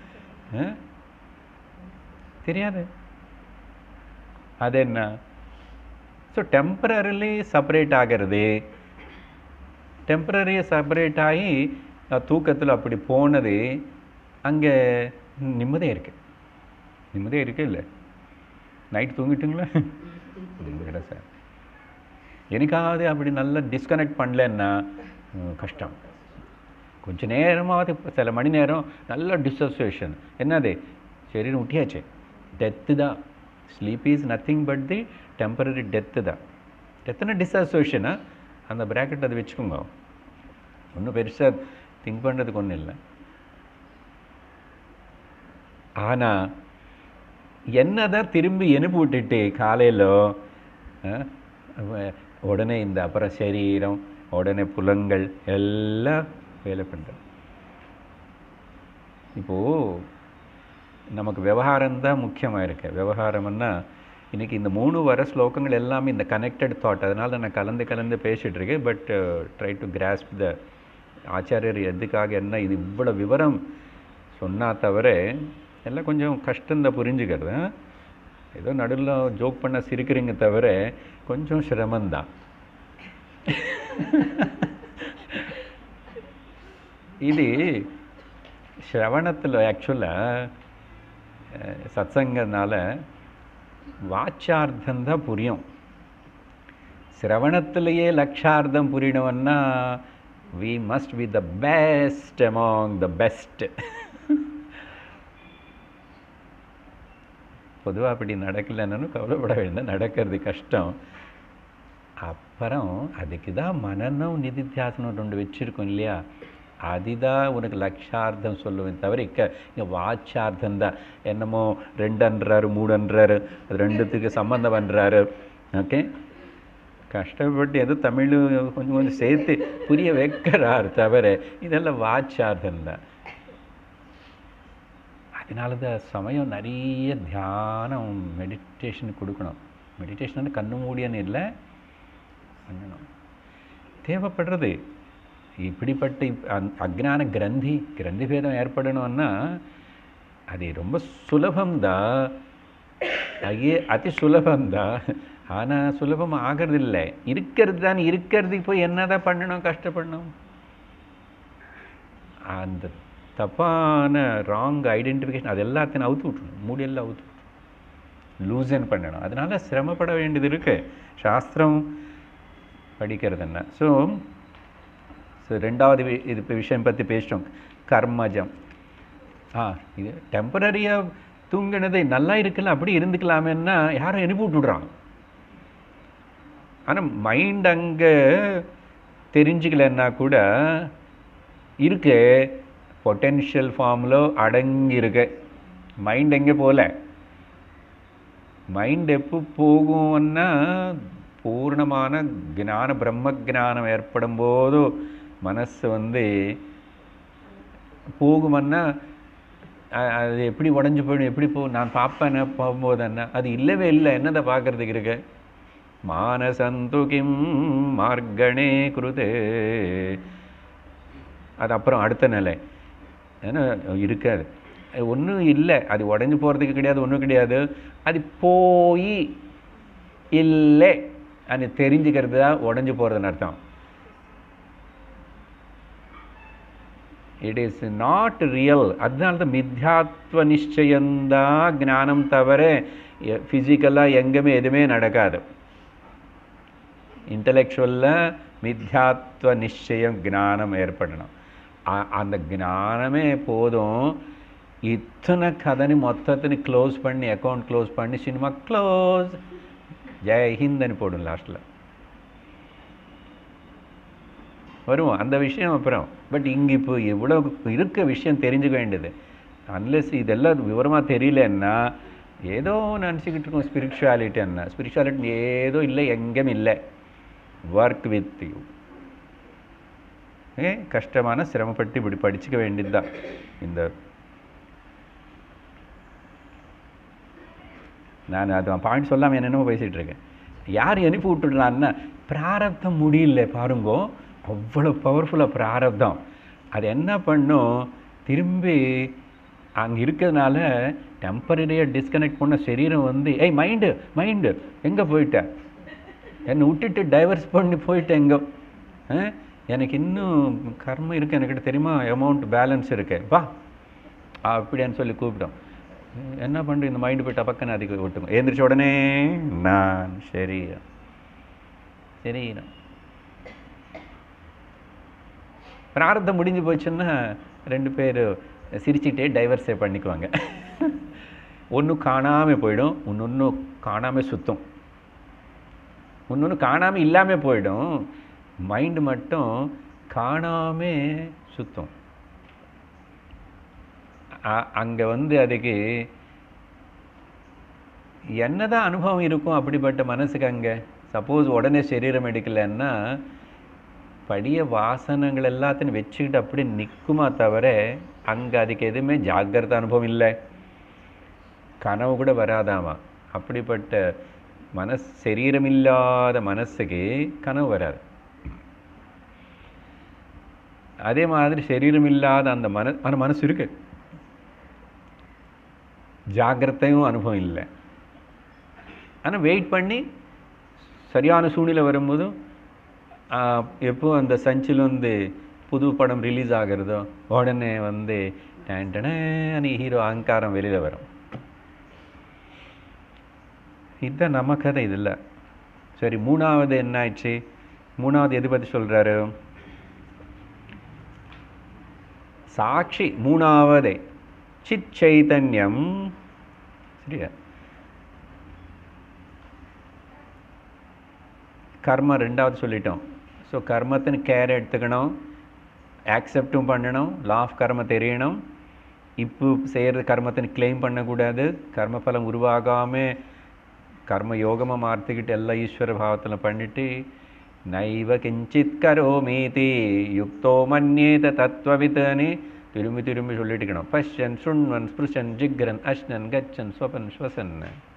Speaker 1: தெரியாது அது என்ன ஸோ டெம்பரரிலி செப்பரேட் ஆகிறது டெம்பரரி செப்பரேட் ஆகி தூக்கத்தில் அப்படி போனது அங்கே நிம்மதியாக இருக்கு நிம்மதியாக இருக்கு இல்லை நைட் தூங்கிட்டுங்களா இல்லை சார் எனக்காவது அப்படி நல்லா டிஸ்கனெக்ட் பண்ணலன்னா கஷ்டம் கொஞ்ச நேரமாவது சில மணி நேரம் நல்ல டிசோசியேஷன் என்னது சரீரம் விட்டியாச்சு டெத்து தான் sleep is nothing but the temporary death தான் டெத்துனா டிசோசியேஷனா அந்த ப்ராக்கெட் அதை வச்சுக்கோங்க ஒன்றும் பெருசாக திங்க் பண்ணுறதுக்கு ஒன்றும் இல்லை ஆனால் என்னதான் திரும்பி எனுப்பு விட்டுட்டு காலையில் உடனே இந்த அப்புறம் சரீரம் உடனே புலன்கள் எல்லாம் வேலை பண்ணுறது இப்போது நமக்கு விவகாரம் தான் முக்கியமாக இருக்கு விவகாரம்னா இன்னைக்கு இந்த மூணு வர ஸ்லோகங்கள் எல்லாமே இந்த கனெக்டட் தாட் அதனால நான் கலந்து கலந்து பேசிட்டு இருக்கேன் but try to grasp the ஆச்சாரியர் எதுக்காக என்ன இது இவ்வளோ விவரம் சொன்னா தவிர எல்லாம் கொஞ்சம் கஷ்டம்தான் புரிஞ்சுக்கிறது ஆ? ஏதோ நடுவில் ஜோக் பண்ண சிரிக்கிறீங்க தவிர கொஞ்சம் சிரமம்தான் இது ஸ்ரவணத்தில் ஆக்சுவலாக சத்சங்கனால வாச்சார்த்தம் தான் புரியும் சிரவணத்திலேயே லட்சார்த்தம் புரியணும்னா we must be the best among the best பொதுவாக அப்படி நடக்கலைன்னு கவலைப்பட வேண்டாம் நடக்கிறது கஷ்டம் அப்புறம் அதுக்கு தான் மனநம் நிதித்தியாசனம் ரெண்டு வச்சுருக்கோம் இல்லையா அதுதான் உனக்கு லட்சார்த்தம் சொல்லுவேன் தவிர இக்க இங்கே வாச்சார்த்தம் தான் என்னமோ ரெண்டுன்றாரு மூடுன்றாரு அது ரெண்டுத்துக்கு சம்மந்தம் பண்ணுறாரு ஓகே கஷ்டப்பட்டு ஏதோ தமிழ் கொஞ்சம் கொஞ்சம் சேர்த்து புரிய வைக்கிறார் தவிர இதெல்லாம் வாச்சார்த்தம் தான் அதனால தான் சமயம் நிறைய தியானம் மெடிடேஷன் கொடுக்கணும் மெடிடேஷன் வந்து கண்ணு மூடியன்னு இல்லை பண்ணணும் தேவைப்படுறது இப்படிப்பட்ட இப்- அந்- அஜ்ஞான கிரந்தி கிரந்தி பேதம் ஏற்படணும்னா அது ரொம்ப சுலபம்தான் ஐயே அதி சுலபம்தான் ஆனால் சுலபம் ஆகிறது இல்லை இருக்கிறது தான் இருக்கிறதுக்கு போய் என்னதான் பண்ணணும் கஷ்டப்படணும் அந்த தப்பான ராங் ஐடென்டிஃபிகேஷன் அது எல்லாத்தையும் அவுத்து விட்டுணும் மூடியெல்லாம் அவுத்து விட்டுணும் லூசன் பண்ணணும் அதனால சிரமப்பட வேண்டியது இருக்கு சாஸ்திரம் படிக்கிறது என்ன ஸோ ஸோ ரெண்டாவது வி- இது இப்ப விஷயம் பற்றி பேசிட்டோம் கர்மஜம் ஆ இது டெம்பரரியாக தூங்கினது நல்லா இருக்குல்ல அப்படி இருந்துக்கலாமேன்னா யாரும் அனுப்பி விட்டுடுறாங்க ஆனால் மைண்ட் அங்கே தெரிஞ்சுக்கலன்னா கூட இருக்கு பொட்டென்ஷியல் ஃபார்மில் அடங்கி இருக்கு மைண்ட் எங்கே போகல மைண்ட் எப்போ போகும்னா பூர்ணமான ஞான பிரம்ம ஞானம் ஏற்படும் போது மனசு வந்து போகுமன்னா அ- அது எப்படி உடஞ்சி போயிடும் எப்படி போ நான் பார்ப்பேன் போகும்போது என்ன அது இல்லவே இல்லை என்னதை பார்க்கறதுக்கு இருக்கு மானசந்து கிம் மார்கணே குருதே அது அப்புறம் அடுத்த நிலை ஏன்னா இருக்காது ஒன்றும் இல்லை அது உடஞ்சி போகிறதுக்கு கிடையாது ஒன்றும் கிடையாது அது போய் இல்லை அது தெரிஞ்சுக்கிறது தான் உடஞ்சி போகிறதுன்னு அர்த்தம் இட் இஸ் நாட் ரியல் அதனால தான் மித்யாத்வ நிச்சயம்தான் ஞானம் தவிர ஃபிசிக்கலாக எங்கேயுமே எதுவுமே நடக்காது இன்டலெக்சுவலில் மித்யாத்வ நிச்சயம் ஞானம் ஏற்படணும் ఆ- அந்த ஞானமே போதும் இத்தனை கதைని மொத்தத்தினு க்ளோஸ் பண்ணி அக்கௌண்ட் க்ளோஸ் பண்ணி சினிமா க்ளோஸ் ஜெய் ஹிந்த் అని போடும் லாஸ்ட்டில் வரும் அந்த விஷயம் அப்புறம் பட் இங்கே இப்போ எவ்வளோ இருக்க விஷயம் தெரிஞ்சுக்க வேண்டியது அன்லெஸ் இதெல்லாம் விவரமாக தெரியலன்னா ஏதோ நினச்சிக்கிட்டு இருக்கோம் ஸ்பிரிச்சுவாலிட்டி என்ன ஸ்பிரிச்சுவாலிட்டி ஏதோ இல்லை எங்கேயும் இல்லை ஒர்க் வித் யூ ஏ கஷ்டமான சிரமப்பட்டு இப்படி படிச்சுக்க வேண்டியது தான் இந்த நான் அது பாயிண்ட் சொல்லாமல் என்னென்னமோ பேசிகிட்டு இருக்கேன் யார் அனுப்பி விட்டுடுறான்னா பிராரப்தம் முடியல பாருங்கோ அவ்வளோ பவர்ஃபுல்லாக பிராரப்தம் அது என்ன பண்ணும் திரும்பி அங்கே இருக்கிறதுனால டெம்பரரியாக டிஸ்கனெக்ட் பண்ண சரீரம் வந்து ஏய் மைண்டு மைண்டு எங்கே போயிட்ட என்னை விட்டுட்டு டைவர்ஸ் பண்ணி போயிட்டேன் எங்கோ ஆ? எனக்கு இன்னும் கர்மம் இருக்கு எனக்கிட்ட தெரியுமா அமௌண்ட் பேலன்ஸ் இருக்கு வா அப்படின்னு சொல்லி கூப்பிட்டோம் என்ன பண்ணுற இந்த மைண்டு போயிட்ட பக்கம் அதுக்கு விட்டுங்க எழுந்திரிச்ச உடனே நான் சரி சரி பிராரத்தம் முடிஞ்சு போச்சுன்னா ரெண்டு பேர் சிரிச்சுட்டே டைவர்ஸே பண்ணிக்குவாங்க ஒன்று காணாமல் போயிடும் இன்னொன்று காணாமல் சுத்தும் இன்னொன்று காணாமல் இல்லாமல் போயிடும் மைண்டு மட்டும் காணாமே சுத்தும் அங்கே வந்து அதுக்கு என்னதான் அனுபவம் இருக்கும் அப்படிப்பட்ட மனசுக்கு அங்கே சப்போஸ் உடனே சரீரம் எடுக்கலைன்னா படிய வாசனங்கள் எல்லாத்தையும் வச்சுக்கிட்டு அப்படி நிற்குமா தவிர அங்கே அதுக்கு எதுவுமே ஜாக்கிரத அனுபவம் இல்லை கனவு கூட வராதாமா அப்படிப்பட்ட மனஸ் சரீரமில்லாத மனசுக்கு கனவு வராது அதே மாதிரி சரீரம் இல்லாத அந்த மன ஆனால் மனசு இருக்கு ஜாக்கிரதையும் அனுபவம் இல்லை ஆனால் வெயிட் பண்ணி சரியான சூழ்நிலை வரும்போது ஆஹ், எப்போ அந்த சஞ்சில் வந்து புது படம் ரிலீஸ் ஆகிறதோ உடனே வந்து டேண்டனே ஹீரோ அகங்காரம் வெளியில் வரும் இதுதான் நம்ம கதை இது இல்லை சரி மூணாவது என்ன ஆயிடுச்சு மூணாவது எது பற்றி சொல்கிறாரு சாட்சி மூணாவது சித் சைதன்யம் சரியா கர்ம ரெண்டாவது சொல்லிட்டோம் ஸோ கர்மத்தின் கேர் எடுத்துக்கணும் ஆக்செப்டும் பண்ணணும் லா ஆஃப் கர்ம தெரியணும் இப்போ செய்கிற கர்மத்தின் கிளைம் பண்ணக்கூடாது கர்மபலம் உருவாகாமல் கர்ம யோகமாக மாற்றிக்கிட்டு எல்லாம் ஈஸ்வர பாவத்தில் பண்ணிட்டு நைவ கிஞ்சித் கரோமீதி யுக்தோ மன்யேத தத்துவவித்தனே திரும்பி திரும்பி சொல்லிட்டு இருக்கணும் பஷ்யன் சுண்வன் ஸ்பிருஷன் ஜிக்ரன் அஷ்ணன் கச்சன் ஸ்வபன் ஸ்வசன்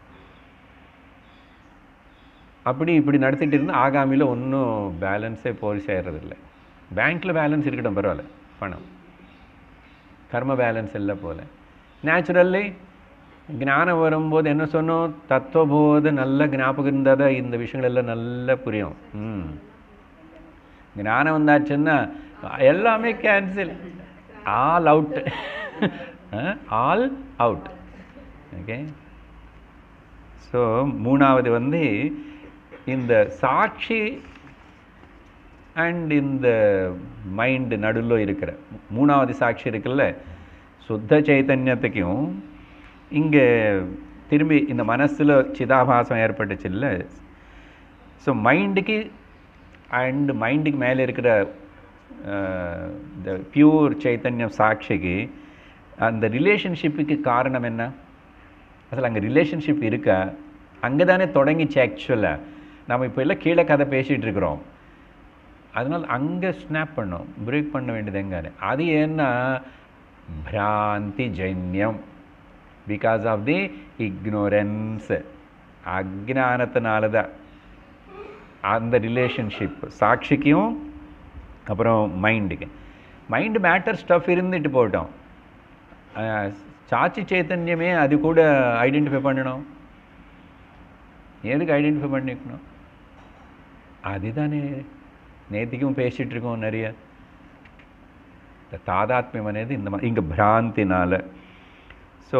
Speaker 1: அப்படி இப்படி நடத்திட்டு இருந்தால் ஆகாமியில் ஒன்றும் பேலன்ஸே போய் சேர்றதில்லை பேங்க்கில் பேலன்ஸ் இருக்கட்டும் பரவாயில்ல பணம் கர்ம பேலன்ஸ் இல்லை போல நேச்சுரல்லி ஞானம் வரும்போது என்ன சொன்னோம் தத்துவபோது நல்ல ஞாபகம் இருந்தால் தான் இந்த விஷயங்கள் எல்லாம் நல்லா புரியும் ம் ஞானம் வந்தாச்சுன்னா எல்லாமே cancel all out all out okay so மூணாவது வந்து இந்த சாட்சி அண்ட் இந்த மைண்டு நடுவில் இருக்கிற மூணாவது சாட்சி இருக்குல்ல சுத்த சைத்தன்யத்துக்கும் இங்கே திரும்பி இந்த மனசில் சிதாபாசம் ஏற்பட்டுச்சு இல்லை ஸோ மைண்டுக்கு அண்ட் மைண்டுக்கு மேலே இருக்கிற இந்த பியூர் சைத்தன்யம் சாட்சிக்கு அந்த ரிலேஷன்ஷிப்புக்கு காரணம் என்ன அசல் அங்கே ரிலேஷன்ஷிப் இருக்கா அங்கே தானே தொடங்கிச்சு ஆக்சுவலாக நம்ம இப்போ எல்லாம் கீழே கதை பேசிகிட்டு இருக்கிறோம் அதனால் அங்கே ஸ்னாப் பண்ணோம் பிரேக் பண்ண வேண்டியது எங்காரு அது ஏன்னா பிராந்தி ஜன்யம் பிகாஸ் ஆஃப் தி இக்னோரன்ஸ் அஜ்ஞானத்தினால தான் அந்த ரிலேஷன்ஷிப் சாட்சிக்கும் அப்புறம் மைண்டுக்கு மைண்டு மேட்டர் ஸ்டஃப் இருந்துட்டு போட்டோம் அஹ், சாட்சி சைத்தன்யமே அது கூட ஐடென்டிஃபை பண்ணணும் எதுக்கு ஐடென்டிஃபை பண்ணிக்கணும் அதுதானே நேத்திக்கும் பேசிகிட்டு இருக்கோம் நிறைய இந்த தாதாத்மியம் అనేది இந்த மாதிரி இங்கே பிராந்தினால ஸோ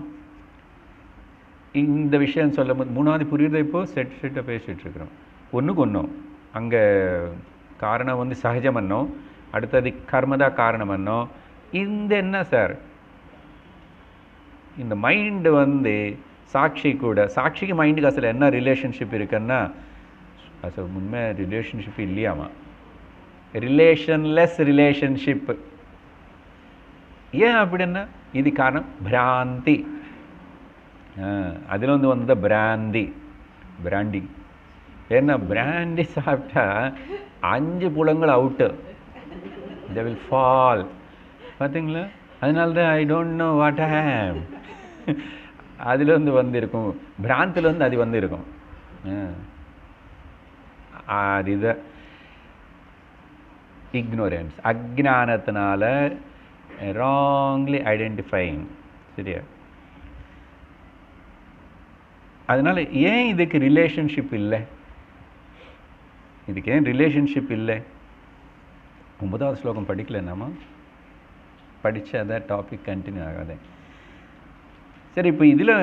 Speaker 1: இந்த விஷயம் சொல்லும் போது மூணாவது புரியுறத இப்போ செட் செட்டாக பேசிகிட்டு இருக்கிறோம் ஒன்றுக்கு ஒன்றும் அங்கே காரணம் வந்து సహజమన్నో அடுத்தது கர்மதா காரணமன்னோ இந்த என்ன சார் இந்த மைண்டு வந்து சாட்சி கூட சாட்சிக்கு மைண்டுக்கு அசல் என்ன ரிலேஷன்ஷிப் இருக்குன்னா அசல் உண்மை ரிலேஷன்ஷிப் இல்லையாமா ரிலேஷன்லெஸ் ரிலேஷன்ஷிப் ஏன் அப்படின்னா இது காரணம் பிராந்தி அதில் வந்து வந்த பிராந்தி பிராண்டி ஏன்னா பிராண்டி சாப்பிட்டா அஞ்சு புலங்கள் அவுட்டு தே வில் ஃபால் பார்த்தீங்களா அதனால தான் I don't know what harm அதில் வந்து வந்திருக்கும் பிராந்தில் வந்து அது வந்திருக்கும் ஆ. அது இதை இக்னோரன்ஸ் அஜ்ஞானத்தினால ராங்லி ஐடென்டிஃபைங் சரியா அதனால் ஏன் இதுக்கு ரிலேஷன்ஷிப் இல்லை இதுக்கு ஏன் ரிலேஷன்ஷிப் இல்லை ஒன்பதாவது ஸ்லோகம் படிக்கல நாம படித்து அதை டாபிக் கண்டினியூ ஆகாது சரி இப்போ இதில்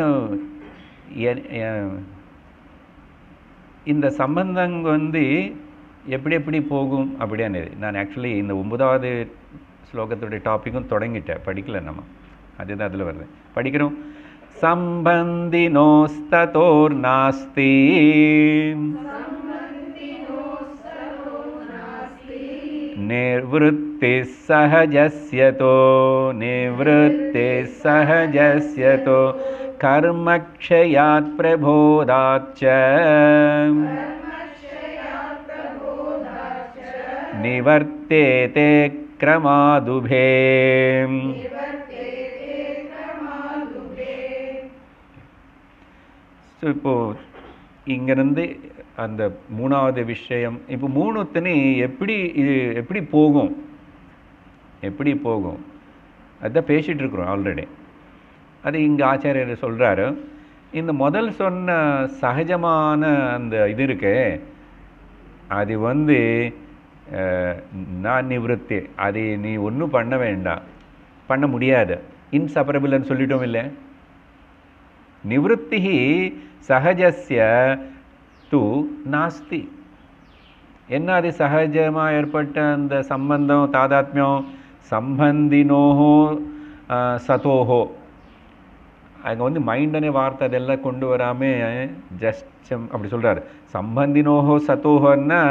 Speaker 1: இந்த சம்பந்தம் வந்து எப்படி எப்படி போகும் அப்படியானது நான் ஆக்சுவலி இந்த ஒன்பதாவது ஸ்லோகத்துடைய டாப்பிக்கும் தொடங்கிட்டேன் படிக்கல நம்ம அதுதான் அதில் வருது படிக்கிறோம் சம்பந்தினோஸ்ததோர் நாஸ்தி निर्वृत्ति सहजस्यतो निवृत्ति सहजस्यतो कर्मक्षयात् प्रबोधाच्च निवर्तेते क्रमादुभे ஸோ இப்போது இங்கேருந்து அந்த மூணாவது விஷயம் இப்போ மூணுத்துனே எப்படி இது எப்படி போகும் எப்படி போகும் அதுதான் பேசிகிட்டு இருக்கிறோம் ஆல்ரெடி அது இங்கே ஆச்சாரியர் சொல்கிறாரு இந்த முதல் சொன்ன சகஜமான அந்த இது இருக்கே அது வந்து அஹ், நான் நிவൃத்தி அது நீ ஒன்றும் பண்ண வேண்டாம் பண்ண முடியாது இன்சப்பரபிள்னு சொல்லிட்டோம் இல்லை நிவೃತ್ತಿ சகஜஸ்ய து நாஸ்தி என்ன அது சகஜமாக ஏற்பட்ட அந்த சம்பந்தம் தாதாத்மியம் சம்பந்தினோஹோ அஹ், சதோஹோ அங்கே வந்து மைண்டனே வார்த்தை அதெல்லாம் கொண்டு வராமல் ஜஸ்ட் அப்படி சொல்கிறாரு சம்பந்தினோஹோ சத்தோஹோன்னா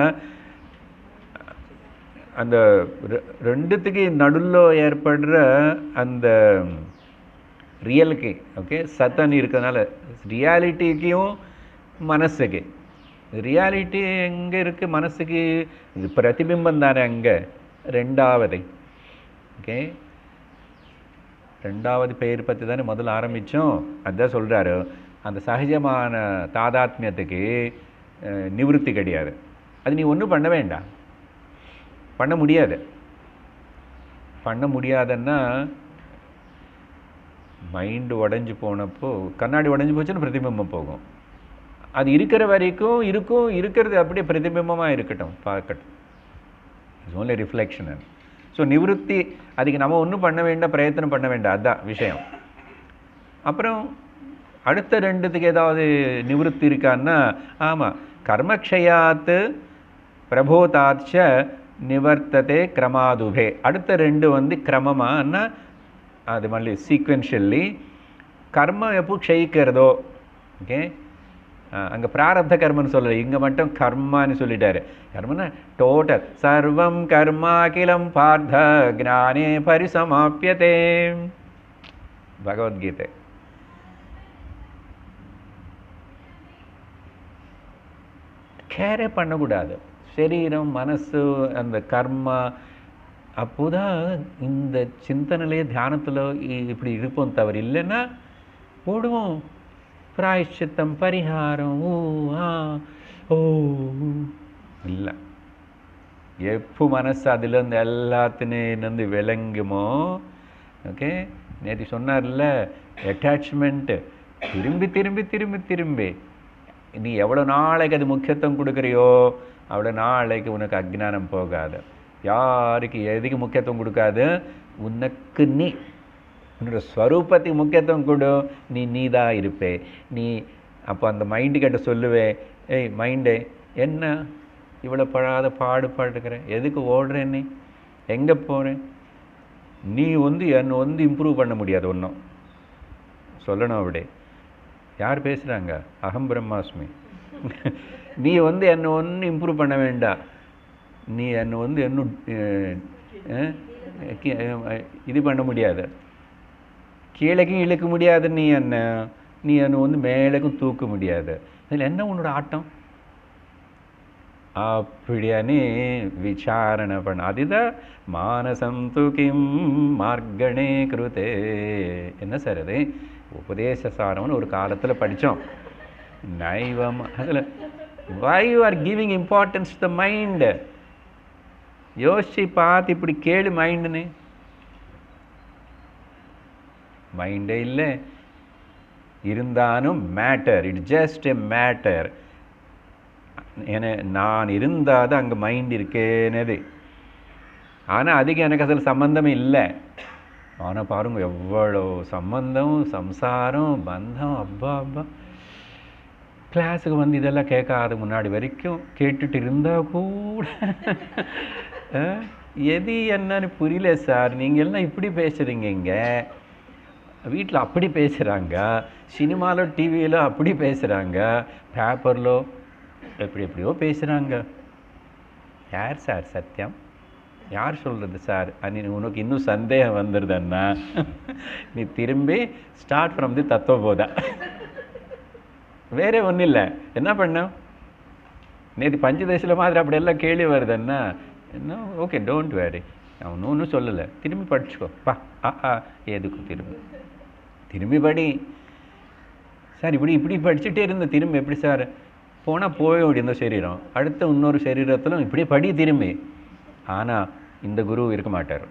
Speaker 1: அந்த ரெ- ரெண்டுத்துக்கு நடுவில் ஏற்படுற அந்த ரியலுக்கு ஓகே சத்தன் இருக்கிறதுனால ரியாலிட்டிக்கும் மனசுக்கு ரியாலிட்டி எங்கே இருக்குது மனசுக்கு இது பிரதிபிம்பம் தானே அங்கே ரெண்டாவது ஓகே ரெண்டாவது பெயர் பற்றி தானே முதல்ல ஆரம்பித்தோம் அதான் சொல்கிறாரு அந்த சகஜமான தாதாத்மியத்துக்கு அஹ், நிவிருத்தி கிடையாது அது நீ ஒன்றும் பண்ண வேண்டாம் பண்ண முடியாது பண்ண முடியாதுன்னா மைண்டு உடஞ்சி போனப்போ கண்ணாடி உடஞ்சி போச்சுன்னா பிரதிபிம்பம் போகும் அது இருக்கிற வரைக்கும் இருக்கும் இருக்கிறது அப்படியே பிரதிபிம்பமாக இருக்கட்டும் பார்க்கட்டும் இட்ஸ் ஓன்லி ரிஃப்ளெக்ஷன் ஸோ நிவிருத்தி அதுக்கு நம்ம ஒன்றும் பண்ண வேண்டாம் பிரயத்தனம் பண்ண வேண்டாம் அதுதான் விஷயம் அப்புறம் அடுத்த ரெண்டுத்துக்கு ஏதாவது நிவிருத்தி இருக்கான்னா ஆமாம் கர்மக்ஷயாத்து பிரபோதாச்ச நிவர்த்ததே கிரமாதுபே அடுத்த ரெண்டு வந்து கிரமமானா அது மல்லி சீக்வென்ஷியல்லி கர்மம் எப்போ க்ஷயிக்கிறதோ ஓகே அங்கே பிராரப்த கர்மன்னு சொல்லலை இங்கே மட்டும் கர்மான்னு சொல்லிட்டாரு கர்மன்னா டோட்டல் சர்வம் கர்மா கிலம் பார்த்த ஞானே பரிசமாப்பியதே பகவத்கீதை கேரே பண்ணக்கூடாது சரீரம் மனசு அந்த கர்மா அப்போதான் இந்த சிந்தனையிலே தியானத்தில் இப்படி இருப்போம் தவறு இல்லைன்னா போடுவோம் பிராயஷ்சித்தம் பரிகாரம் ஊ ஆ ஓ இல்லை எப்போ மனசு அதுலேருந்து எல்லாத்தினேருந்து விளங்குமோ ஓகே நேற்று சொன்னார்ல அட்டாச்மெண்ட்டு திரும்பி திரும்பி திரும்பி திரும்பி நீ எவ்வளோ நாளைக்கு அது முக்கியத்துவம் கொடுக்குறியோ அவ்வளோ நாளைக்கு உனக்கு அஜ்ஞானம் போகாது யாருக்கு எதுக்கு முக்கியத்துவம் கொடுக்காது உனக்கு நீ உன்னோட ஸ்வரூபத்துக்கு முக்கியத்துவம் கொடு நீ நீ தான் இருப்பே நீ அப்போ அந்த மைண்டு கிட்ட சொல்லுவே ஏய் மைண்டே என்ன இவ்வளோ படாத பாடுபாட்டுக்கிறேன் எதுக்கு ஓடுறேன் நீ எங்கே போகிறேன் நீ வந்து என்னை வந்து இம்ப்ரூவ் பண்ண முடியாது ஒன்றும் சொல்லணும் அப்படி யார் பேசுகிறாங்க அகம் பிரம்மாஸ்மி நீ வந்து என்னை ஒன்றும் இம்ப்ரூவ் பண்ண வேண்டாம் நீ என்னை வந்து இன்னும் அஹ், அஹ், கி- அஹ், இது பண்ண முடியாது கீழேக்கும் இழுக்க முடியாது நீ என்ன நீ என்னை வந்து மேலேக்கும் தூக்க முடியாது இதில் என்ன உன்னோட ஆட்டம் அப்படியானே விசாரணை பண்ண அதுதான் மானசம் தூக்கிம் மார்கணே கிருதே என்ன சார் அது உபதேச சாரம்னு ஒரு காலத்தில் படித்தோம் நைவம் அதில் why you are giving importance the mind யோசிச்சு பார்த்து இப்படி கேளு மைண்டுன்னு மைண்டே இல்லை இருந்தாலும் matter it just a matter என நான் இருந்தால் தான் அங்கே மைண்ட் இருக்கேனது ஆனால் அதுக்கு எனக்கு அதில் சம்பந்தம் இல்லை ஆனால் பாருங்க எவ்வளோ சம்பந்தம் சம்சாரம் பந்தம் அப்பா அப்பா கிளாஸுக்கு வந்து இதெல்லாம் கேட்காத முன்னாடி வரைக்கும் கேட்டுட்டு இருந்தால் கூட அஹ், எது என்னன்னு புரியல சார் நீங்கள் எல்லாம் இப்படி பேசுகிறீங்க இங்கே வீட்டில் அப்படி பேசுகிறாங்க சினிமாவில் டிவியில் அப்படி பேசுகிறாங்க பேப்பரில் எப்படி எப்படியோ பேசுகிறாங்க யார் சார் சத்தியம் யார் சொல்கிறது சார் அனி உனக்கு இன்னும் சந்தேகம் வந்துடுதுன்னா நீ திரும்பி ஸ்டார்ட் ஃப்ரம் தி தத்துவபோதா வேறே ஒன்றும் இல்லை என்ன பண்ணோம் நேற்று பஞ்சதேசில் மாதிரி அப்படியெல்லாம் கேள்வி வருதுன்னா என்ன ஓகே டோன்ட் வேரி அவன் ஒன்றும் சொல்லலை திரும்பி படிச்சுக்கோ பா ஆ ஆ எதுக்கு திரும்பி திரும்பி படி சார் இப்படி இப்படி படிச்சுட்டே இருந்த திரும்பி எப்படி சார் போனால் போய் இந்த சரீரம் அடுத்த இன்னொரு சரீரத்திலும் இப்படியே படி திரும்பி ஆனால் இந்த குரு இருக்க மாட்டார்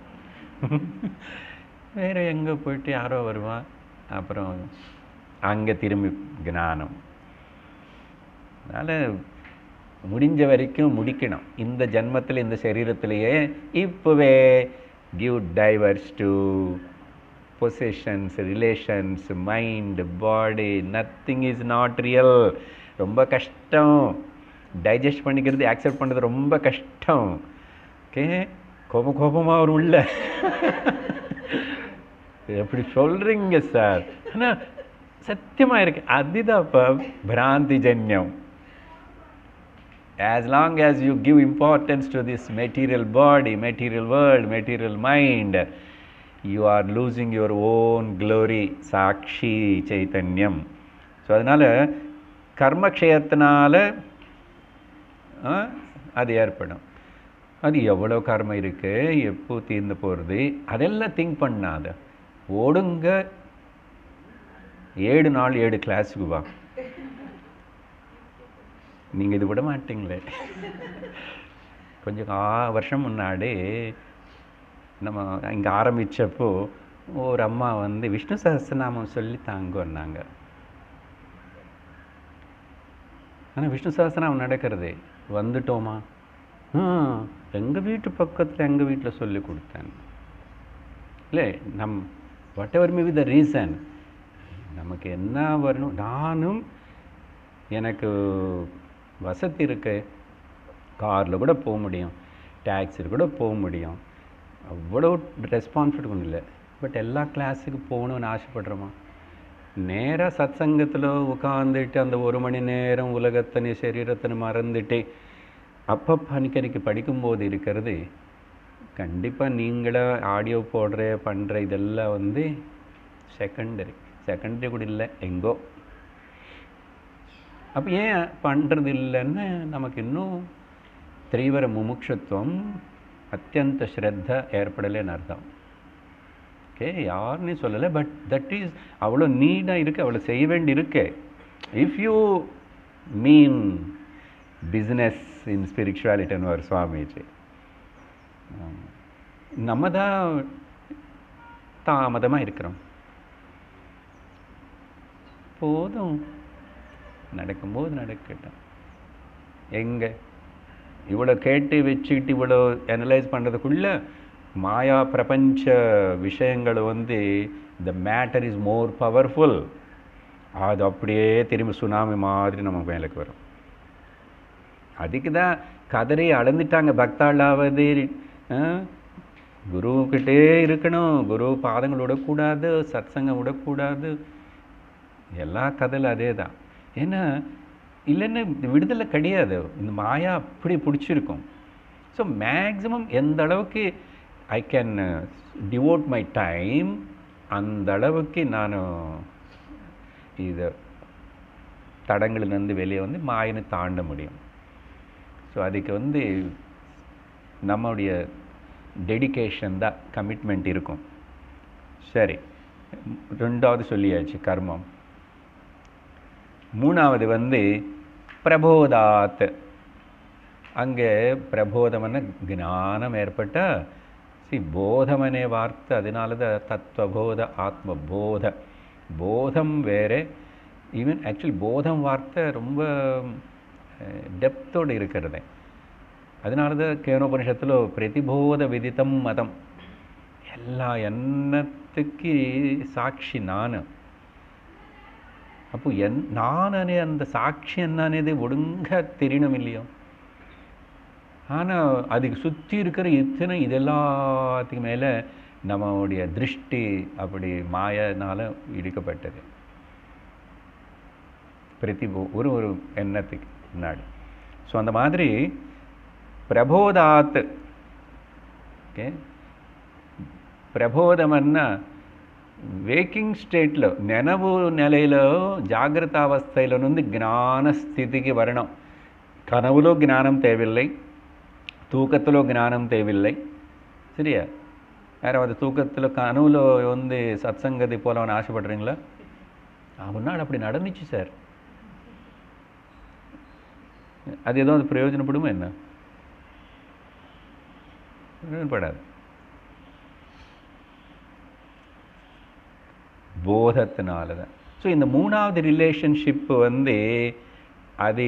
Speaker 1: வேறு எங்கே போயிட்டு யாரோ வருவான் அப்புறம் அங்கே திரும்பி ஞானம் அதனால் முடிஞ்ச வரைக்கும் முடிக்கணும் இந்த ஜென்மத்தில் இந்த சரீரத்திலேயே இப்போவே give divorce to positions relations mind body nothing is not real ரொம்ப கஷ்டம் டைஜஸ்ட் பண்ணிக்கிறது அக்செப்ட் பண்ணுறது ரொம்ப கஷ்டம் ஓகே கோபம் கோபமாக வரும் உள்ள எப்படி சொல்கிறீங்க சார் ஆனால் சத்தியமாக இருக்கு அதுதான் இப்போ பிராந்தி ஜன்யம் as long as you give importance to this material body, material world, material mind, you are losing your own glory, சாட்சி சைத்தன்யம் ஸோ அதனால் கர்மக்ஷயத்தினால ஆ, அது ஏற்படும் அது எவ்வளோ கர்மம் இருக்குது எப்போ தீர்ந்து போகிறது அதெல்லாம் திங்க் பண்ணாத ஓடுங்க ஏழு நாள் ஏழு கிளாஸுக்கு வா நீங்கள் இது விட மாட்டீங்களே கொஞ்சம் ஆ வருஷம் முன்னாடி நம்ம இங்கே ஆரம்பித்தப்போ ஒரு அம்மா வந்து விஷ்ணு சஹஸ்ரநாமம் சொல்லி தாங்கன்னாங்க ஆனால் விஷ்ணு சஹஸ்ரநாமம் நடக்கிறது வந்துட்டோமா ஆ எங்கள் வீட்டு பக்கத்தில் எங்கள் வீட்டில் சொல்லி கொடுத்தேன் இல்லை நம் whatever maybe the reason நமக்கு என்ன வரணும் நானும் எனக்கு வசதி இருக்கு காரில் கூட போக முடியும் டாக்ஸியில் கூட போக முடியும் அவ்வளோ ரெஸ்பான்சிபிலிட்டி இல்லை பட் எல்லா கிளாஸுக்கு போகணும்னு ஆசைப்படுறோமா நேராக சத் சங்கத்தில் உட்காந்துட்டு அந்த ஒரு மணி நேரம் உலகத்தனி சரீரத்தனை மறந்துட்டு அப்பப்போ அன்னைக்கு படிக்கும்போது இருக்கிறது கண்டிப்பாக நீங்களே ஆடியோ போடுற பண்ணுற இதெல்லாம் வந்து செகண்டரி செகண்டரி கூட இல்லை எங்கோ அப்போ ஏன் பண்ணுறது இல்லைன்னு நமக்கு இன்னும் தீவிர முமுட்சத்துவம் அத்தியந்த ஸ்ரத்த ஏற்படலைன்னு அர்த்தம் ஓகே யாருன்னு சொல்லலை பட் தட் இஸ் அவ்வளோ நீடாக இருக்குது அவ்வளோ செய்ய வேண்டி இருக்கு if you mean business in ஸ்பிரிச்சுவாலிட்டின்னு ஒரு சுவாமிஜி நம்ம தான் தாமதமாக இருக்கிறோம் போதும் நடக்கும்போது நடக்கட்டும் எங்கே இவ்வளோ கேட்டு வச்சுக்கிட்டு இவ்வளோ அனலைஸ் பண்ணுறதுக்குள்ள மாயா பிரபஞ்ச விஷயங்கள் வந்து the matter is more powerful அது அப்படியே திரும்பி சுனாமி மாதிரி நம்ம மேலுக்கு வரும் அதுக்கு தான் கதறி அளந்துட்டாங்க பக்தாளாவது குருக்கிட்டே இருக்கணும் குரு பாதங்கள் விடக்கூடாது சத்சங்கம் விடக்கூடாது எல்லா கதையில் அதே தான் ஏன்னா இல்லைன்னு விடுதலை கிடையாது இந்த மாயா அப்படி பிடிச்சிருக்கும் ஸோ மேக்ஸிமம் எந்த அளவுக்கு I can devote my time அந்த அளவுக்கு நான் இது தடங்களிலிருந்து வெளியே வந்து மாயினை தாண்ட முடியும் ஸோ அதுக்கு வந்து நம்முடைய டெடிகேஷன் தான் கமிட்மெண்ட் இருக்கும் சரி ரெண்டாவது சொல்லியாச்சு கர்மம் மூணாவது வந்து பிரபோதாத் அங்கே பிரபோதம்னா ஞானம் ஏற்பட்ட சி போதமனே வார்த்தை அதனால தான் தத்துவபோத ஆத்மபோத போதம் வேறு ஈவன் ஆக்சுவலி போதம் வார்த்தை ரொம்ப டெப்த்தோடு இருக்கிறது அதனால தான் கேனோபனிஷத்தில் பிரதிபோத விதித்தம் மதம் எல்லா எண்ணத்துக்கு సాక్షి நான் அப்போ என் நான் அనే அந்த சாட்சி என்ன అనేది ஒழுங்காக தெரியணும் இல்லையோ ஆனால் அதுக்கு சுற்றி இருக்கிற இத்தனை இது எல்லாத்துக்கு மேலே நம்மளுடைய திருஷ்டி அப்படி மாயனால் இடிக்கப்பட்டது பிரதி ஒரு ஒரு எண்ணத்துக்கு முன்னாடி ஸோ அந்த மாதிரி பிரபோதாத் ఓకే ప్రబోధమన్న వేకింగ్ స్టేట్లో నెనవు నెలలో జాగ్రత్త అవస్థలో నుండి జ్ఞాన స్థితికి వరణం கனவுலோ ஞானம் தேவையில்லை தூக்கத்திலோ ஞானம் தேவையில்லை சரியா யாராவது தூக்கத்தில் கனவுல வந்து சத்சங்கதி போலவன் ஆசைப்படுறீங்களா ஒரு நாள் அப்படி நடந்துச்சு சார் அது ஏதோ அது பிரயோஜனப்படுமா என்ன பிரயோஜனப்படாது போதத்தினால தான் ஸோ இந்த மூணாவது ரிலேஷன்ஷிப்பு வந்து அது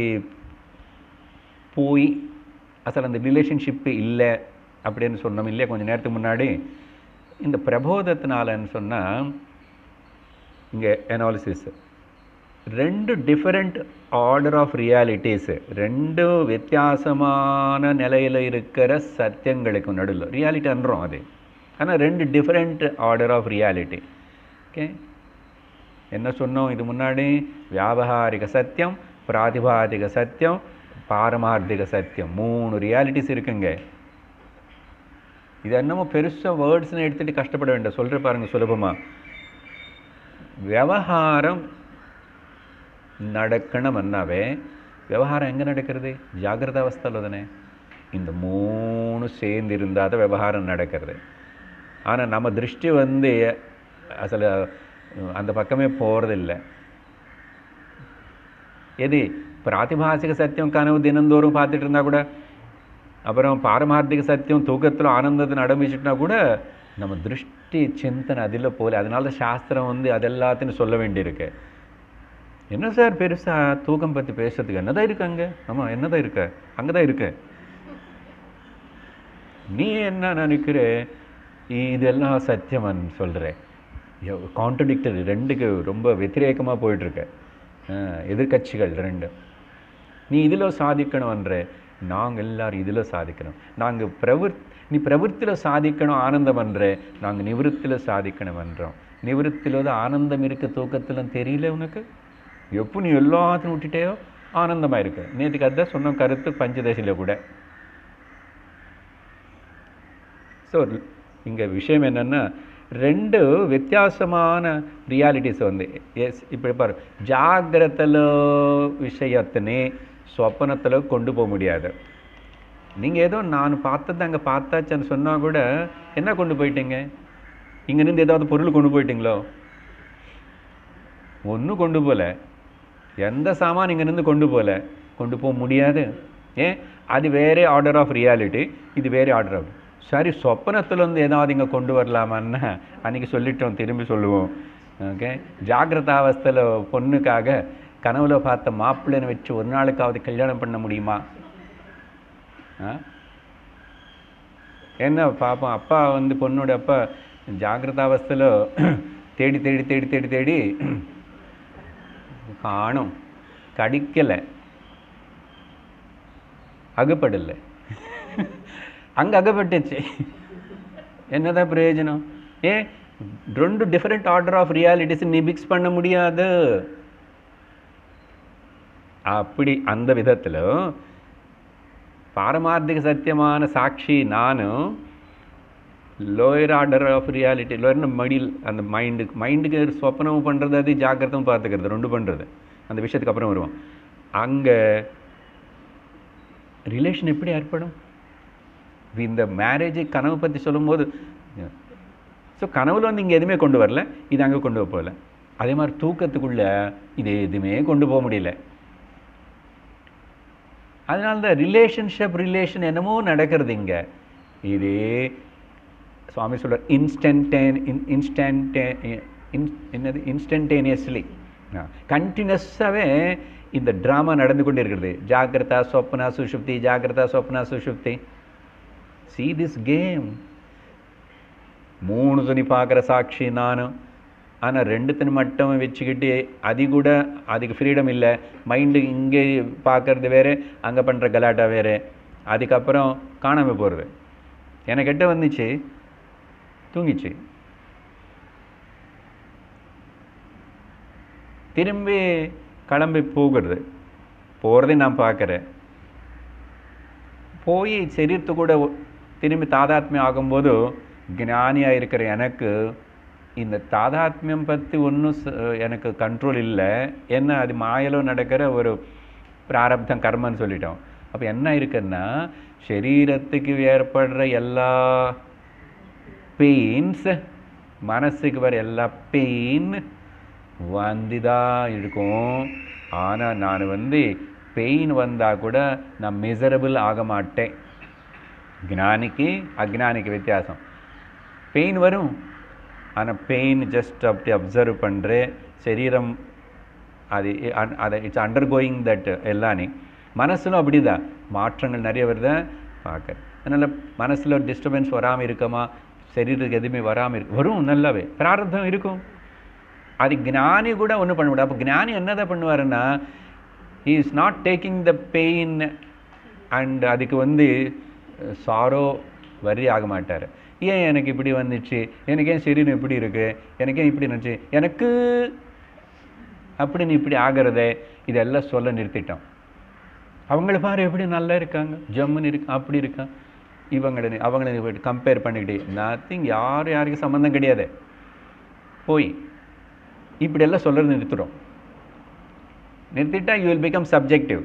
Speaker 1: போய் அசல் அந்த ரிலேஷன்ஷிப்பு இல்லை அப்படின்னு சொன்னோம் இல்லையா கொஞ்சம் நேரத்துக்கு முன்னாடி இந்த பிரபோதத்தினாலன்னு சொன்னால் இங்கே அனாலிசிஸ் ரெண்டு டிஃபரெண்ட் ஆர்டர் ஆஃப் ரியாலிட்டிஸு ரெண்டு வித்தியாசமான நிலையில் இருக்கிற சத்தியங்களுக்கு நடுவில் ரியாலிட்டி அன்றோம் அது ஆனால் ரெண்டு different order of reality okay என்ன சொன்னோம் இது முன்னாடி வியாபகாரிக சத்தியம் பிராதிபாதிக சத்தியம் பாரமார்த்திக சத்தியம் மூணு ரியாலிட்டிஸ் இருக்குங்க இது என்னமோ பெருசாக வேர்ட்ஸ்னு எடுத்துகிட்டு கஷ்டப்பட வேண்டாம் சொல்கிற பாருங்க சுலபமாக விவகாரம் நடக்கணும்னாவே விவகாரம் எங்கே நடக்கிறது ஜாகிரத அவஸ்தையில் தானே இந்த மூணு சேர்ந்து இருந்தால் தான் விவகாரம் நடக்கிறது ஆனால் நம்ம திருஷ்டி வந்து அசல அந்த பக்கமே போகிறதில்ல எது பிராத்திபாசிக சத்தியம் கனவு தினந்தோறும் பார்த்துட்டு இருந்தால் கூட அப்புறம் பாரமார்த்திக சத்தியம் தூக்கத்தில் ஆனந்தத்தை நடமிச்சுட்டுனா கூட நம்ம திருஷ்டி சிந்தனை அதில் போல அதனால தான் சாஸ்திரம் வந்து அதெல்லாத்தையும் சொல்ல வேண்டியிருக்கு என்ன சார் பெருசாக தூக்கம் பற்றி பேசுறதுக்கு என்னதான் இருக்கு அங்கே ஆமாம் என்னதான் இருக்க அங்கே தான் இருக்கு நீ என்ன நினைக்கிற இதெல்லாம் சத்தியமன் சொல்கிறேன் கான்ட்ரடிக்டரி ரெண்டுக்கு ரொம்ப வெத்திரேக்கமாக போயிட்டுருக்க எதிர்கட்சிகள் ரெண்டு நீ இதில் சாதிக்கணும்ன்ற நாங்கள் எல்லாரும் இதில் சாதிக்கணும் நாங்கள் பிரவிற் நீ பிரவൃத்தியில் சாதிக்கணும் ஆனந்தம் என்ற நாங்கள் நிவிருத்தியில் சாதிக்கணும் என்றோம் நிவிருத்தியில் தான் ஆனந்தம் இருக்க தூக்கத்தில் தெரியல உனக்கு எப்போ நீ எல்லாத்தையும் விட்டுட்டேயோ ஆனந்தமாக இருக்கு நேற்றுக்கு அதான் சொன்ன கருத்து பஞ்சதசியில் கூட ஸோ இங்கே விஷயம் என்னென்னா ரெண்டு வித்தியாசமான ரியாலிட்டிஸ் வந்து எஸ் இப்படி பாரு ஜாகிரத்தில் விஷயத்தினே சொப்பனத்தில் கொண்டு போக முடியாது நீங்கள் ஏதோ நான் பார்த்தது அங்கே பார்த்தாச்சுன்னு சொன்னால் கூட என்ன கொண்டு போயிட்டீங்க இங்கேருந்து ஏதாவது பொருள் கொண்டு போயிட்டீங்களோ ஒன்றும் கொண்டு போகல எந்த சாமான் இங்கேருந்து கொண்டு போகல கொண்டு போக முடியாது ஏன் அது வேறே ஆர்டர் ஆஃப் ரியாலிட்டி இது வேறே ஆர்டர் ஆஃப் சரி சொப்பனத்தில் வந்து ஏதாவது இங்கே கொண்டு வரலாமான்னு அன்றைக்கி சொல்லிட்டோம் திரும்பி சொல்லுவோம் ஓகே ஜாகிரத அவஸ்தையில் பொண்ணுக்காக கனவுல பார்த்த மாப்பிள்ளைன்னு வச்சு ஒரு நாளுக்காவது கல்யாணம் பண்ண முடியுமா ஆ என்ன பாப்போம் அப்பா வந்து பொண்ணோட அப்பா ஜாகிரத அவஸ்தையில் தேடி தேடி தேடி தேடி தேடி காணும் கடிக்கலை அகப்படலை அங்கே அகப்பட்டுச்சு என்னதான் பிரயோஜனம் ஏன் ரெண்டு டிஃப்ரெண்ட் ஆர்டர் ஆஃப் ரியாலிட்டிஸ் நீ மிக்ஸ் பண்ண முடியாது அப்படி அந்த விதத்தில் பாரமார்த்திக சத்தியமான சாட்சி நானும் லோயர் ஆர்டர் ஆஃப் ரியாலிட்டி லோயர்னு மடில் அந்த மைண்டுக்கு மைண்டுக்கு சொப்பனமும் பண்ணுறது அது ஜாக்கிரதமும் பார்த்துக்கிறது ரெண்டு பண்ணுறது அந்த விஷயத்துக்கு அப்புறம் வருவோம் அங்கே ரிலேஷன் எப்படி ஏற்படும் இந்த மேரேஜை கனவு பற்றி சொல்லும்போது ஸோ கனவுல வந்து இங்கே எதுவுமே கொண்டு வரல இது அங்கே கொண்டு போகல அதே மாதிரி தூக்கத்துக்குள்ள இது எதுவுமே கொண்டு போக முடியல அதனால தான் ரிலேஷன்ஷிப் ரிலேஷன் என்னமோ நடக்கிறது இங்கே இது சுவாமி சொல்கிறார் இன்ஸ்டன்டேன் இன்ஸ்டன்டே என்னது இன்ஸ்டன்டேனியஸ்லி கண்டினியூஸாகவே இந்த ட்ராமா நடந்து கொண்டே இருக்கிறது ஜாகிரதா சொப்னா சுஷுப்தி ஜாகிரதா சொப்னா சுஷுப்தி சி திஸ் கேம் மூணு துணி பார்க்குற சாட்சி நானும் ஆனால் ரெண்டுத்தினு மட்டும் வச்சுக்கிட்டு அது கூட அதுக்கு ஃப்ரீடம் இல்லை மைண்டு இங்கே பார்க்குறது வேறு அங்கே பண்ணுற கலாட்டா வேறு அதுக்கப்புறம் காணாமல் போகிறது எனக்கு கிட்ட வந்துச்சு தூங்கிச்சு திரும்பி கிளம்பி போகிறது போகிறதையும் நான் பார்க்குறேன் போய் சரீரத்து கூட திரும்பி தாதாத்மியம் ஆகும்போது ஞானியாக இருக்கிற எனக்கு இந்த தாதாத்மியம் பற்றி ஒன்றும் எனக்கு கண்ட்ரோல் இல்லை என்ன அது மாயலோ நடக்கிற ஒரு பிராரப்தம் கர்மன்னு சொல்லிட்டோம் அப்போ என்ன இருக்குன்னா சரீரத்துக்கு ஏற்படுற எல்லா பெயின்ஸ் மனசுக்கு வர எல்லா பெயின் வந்து தான் இருக்கும் ஆனால் நான் வந்து பெயின் வந்தால் கூட நான் மிசரபிள் ஆக மாட்டேன் ஞானிக்கு அஜ்ஞானிக்கு வித்தியாசம் பெயின் வரும் ஆனால் பெயின் ஜஸ்ட் அப்படி அப்சர்வ் பண்ணுறேன் சரீரம் அது அ- அதை இட்ஸ் அண்டர் கோயிங் தட் எல்லானே மனசிலும் அப்படிதான் மாற்றங்கள் நிறைய வருதா பார்க்க அதனால் மனசில் டிஸ்டர்பன்ஸ் வராமல் இருக்கமா சரீரத்துக்கு எதுவுமே வராமல் இருக்கு வரும் நல்லாவே பிராரத்தம் இருக்கும் அது ஞானி கூட ஒன்றும் பண்ண முடியாது அப்போ ஞானி என்னதான் பண்ணுவாருன்னா he is not taking the pain and அதுக்கு வந்து சாரோ வரி ஆக மாட்டார் ஏன் எனக்கு இப்படி வந்துச்சு எனக்கு ஏன் சரீரம் இப்படி இருக்கு எனக்கு ஏன் இப்படி இருந்துச்சு எனக்கு அப்படின்னு இப்படி ஆகிறதே இதெல்லாம் சொல்ல நிறுத்திட்டோம் அவங்கள பாரு எப்படி நல்லா இருக்காங்க ஜம்முன்னு இருக்கு அப்படி இருக்கான் இவங்களை அவங்கள கம்பேர் பண்ணிக்கிட்டே நத்திங் யாரும் யாருக்கும் சம்மந்தம் கிடையாது போய் இப்படியெல்லாம் சொல்கிறது நிறுத்துறோம் நிறுத்திட்டா you will become subjective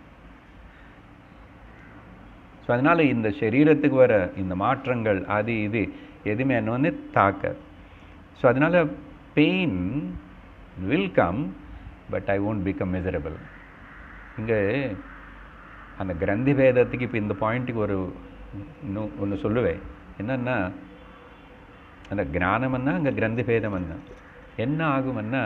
Speaker 1: so அதனால் இந்த சரீரத்துக்கு வர இந்த மாற்றங்கள் அது இது எதுவுமே என்ன வந்து தாக்காது ஸோ அதனால் pain will come but I won't become miserable இங்கே அந்த கிரந்தி பேதத்துக்கு இப்போ இந்த பாயிண்ட்டுக்கு ஒரு இன்னும் ஒன்று சொல்லுவேன் என்னன்னா அந்த ஞானம்னா அங்கே கிரந்தி பேதம்னா என்ன ஆகும்னா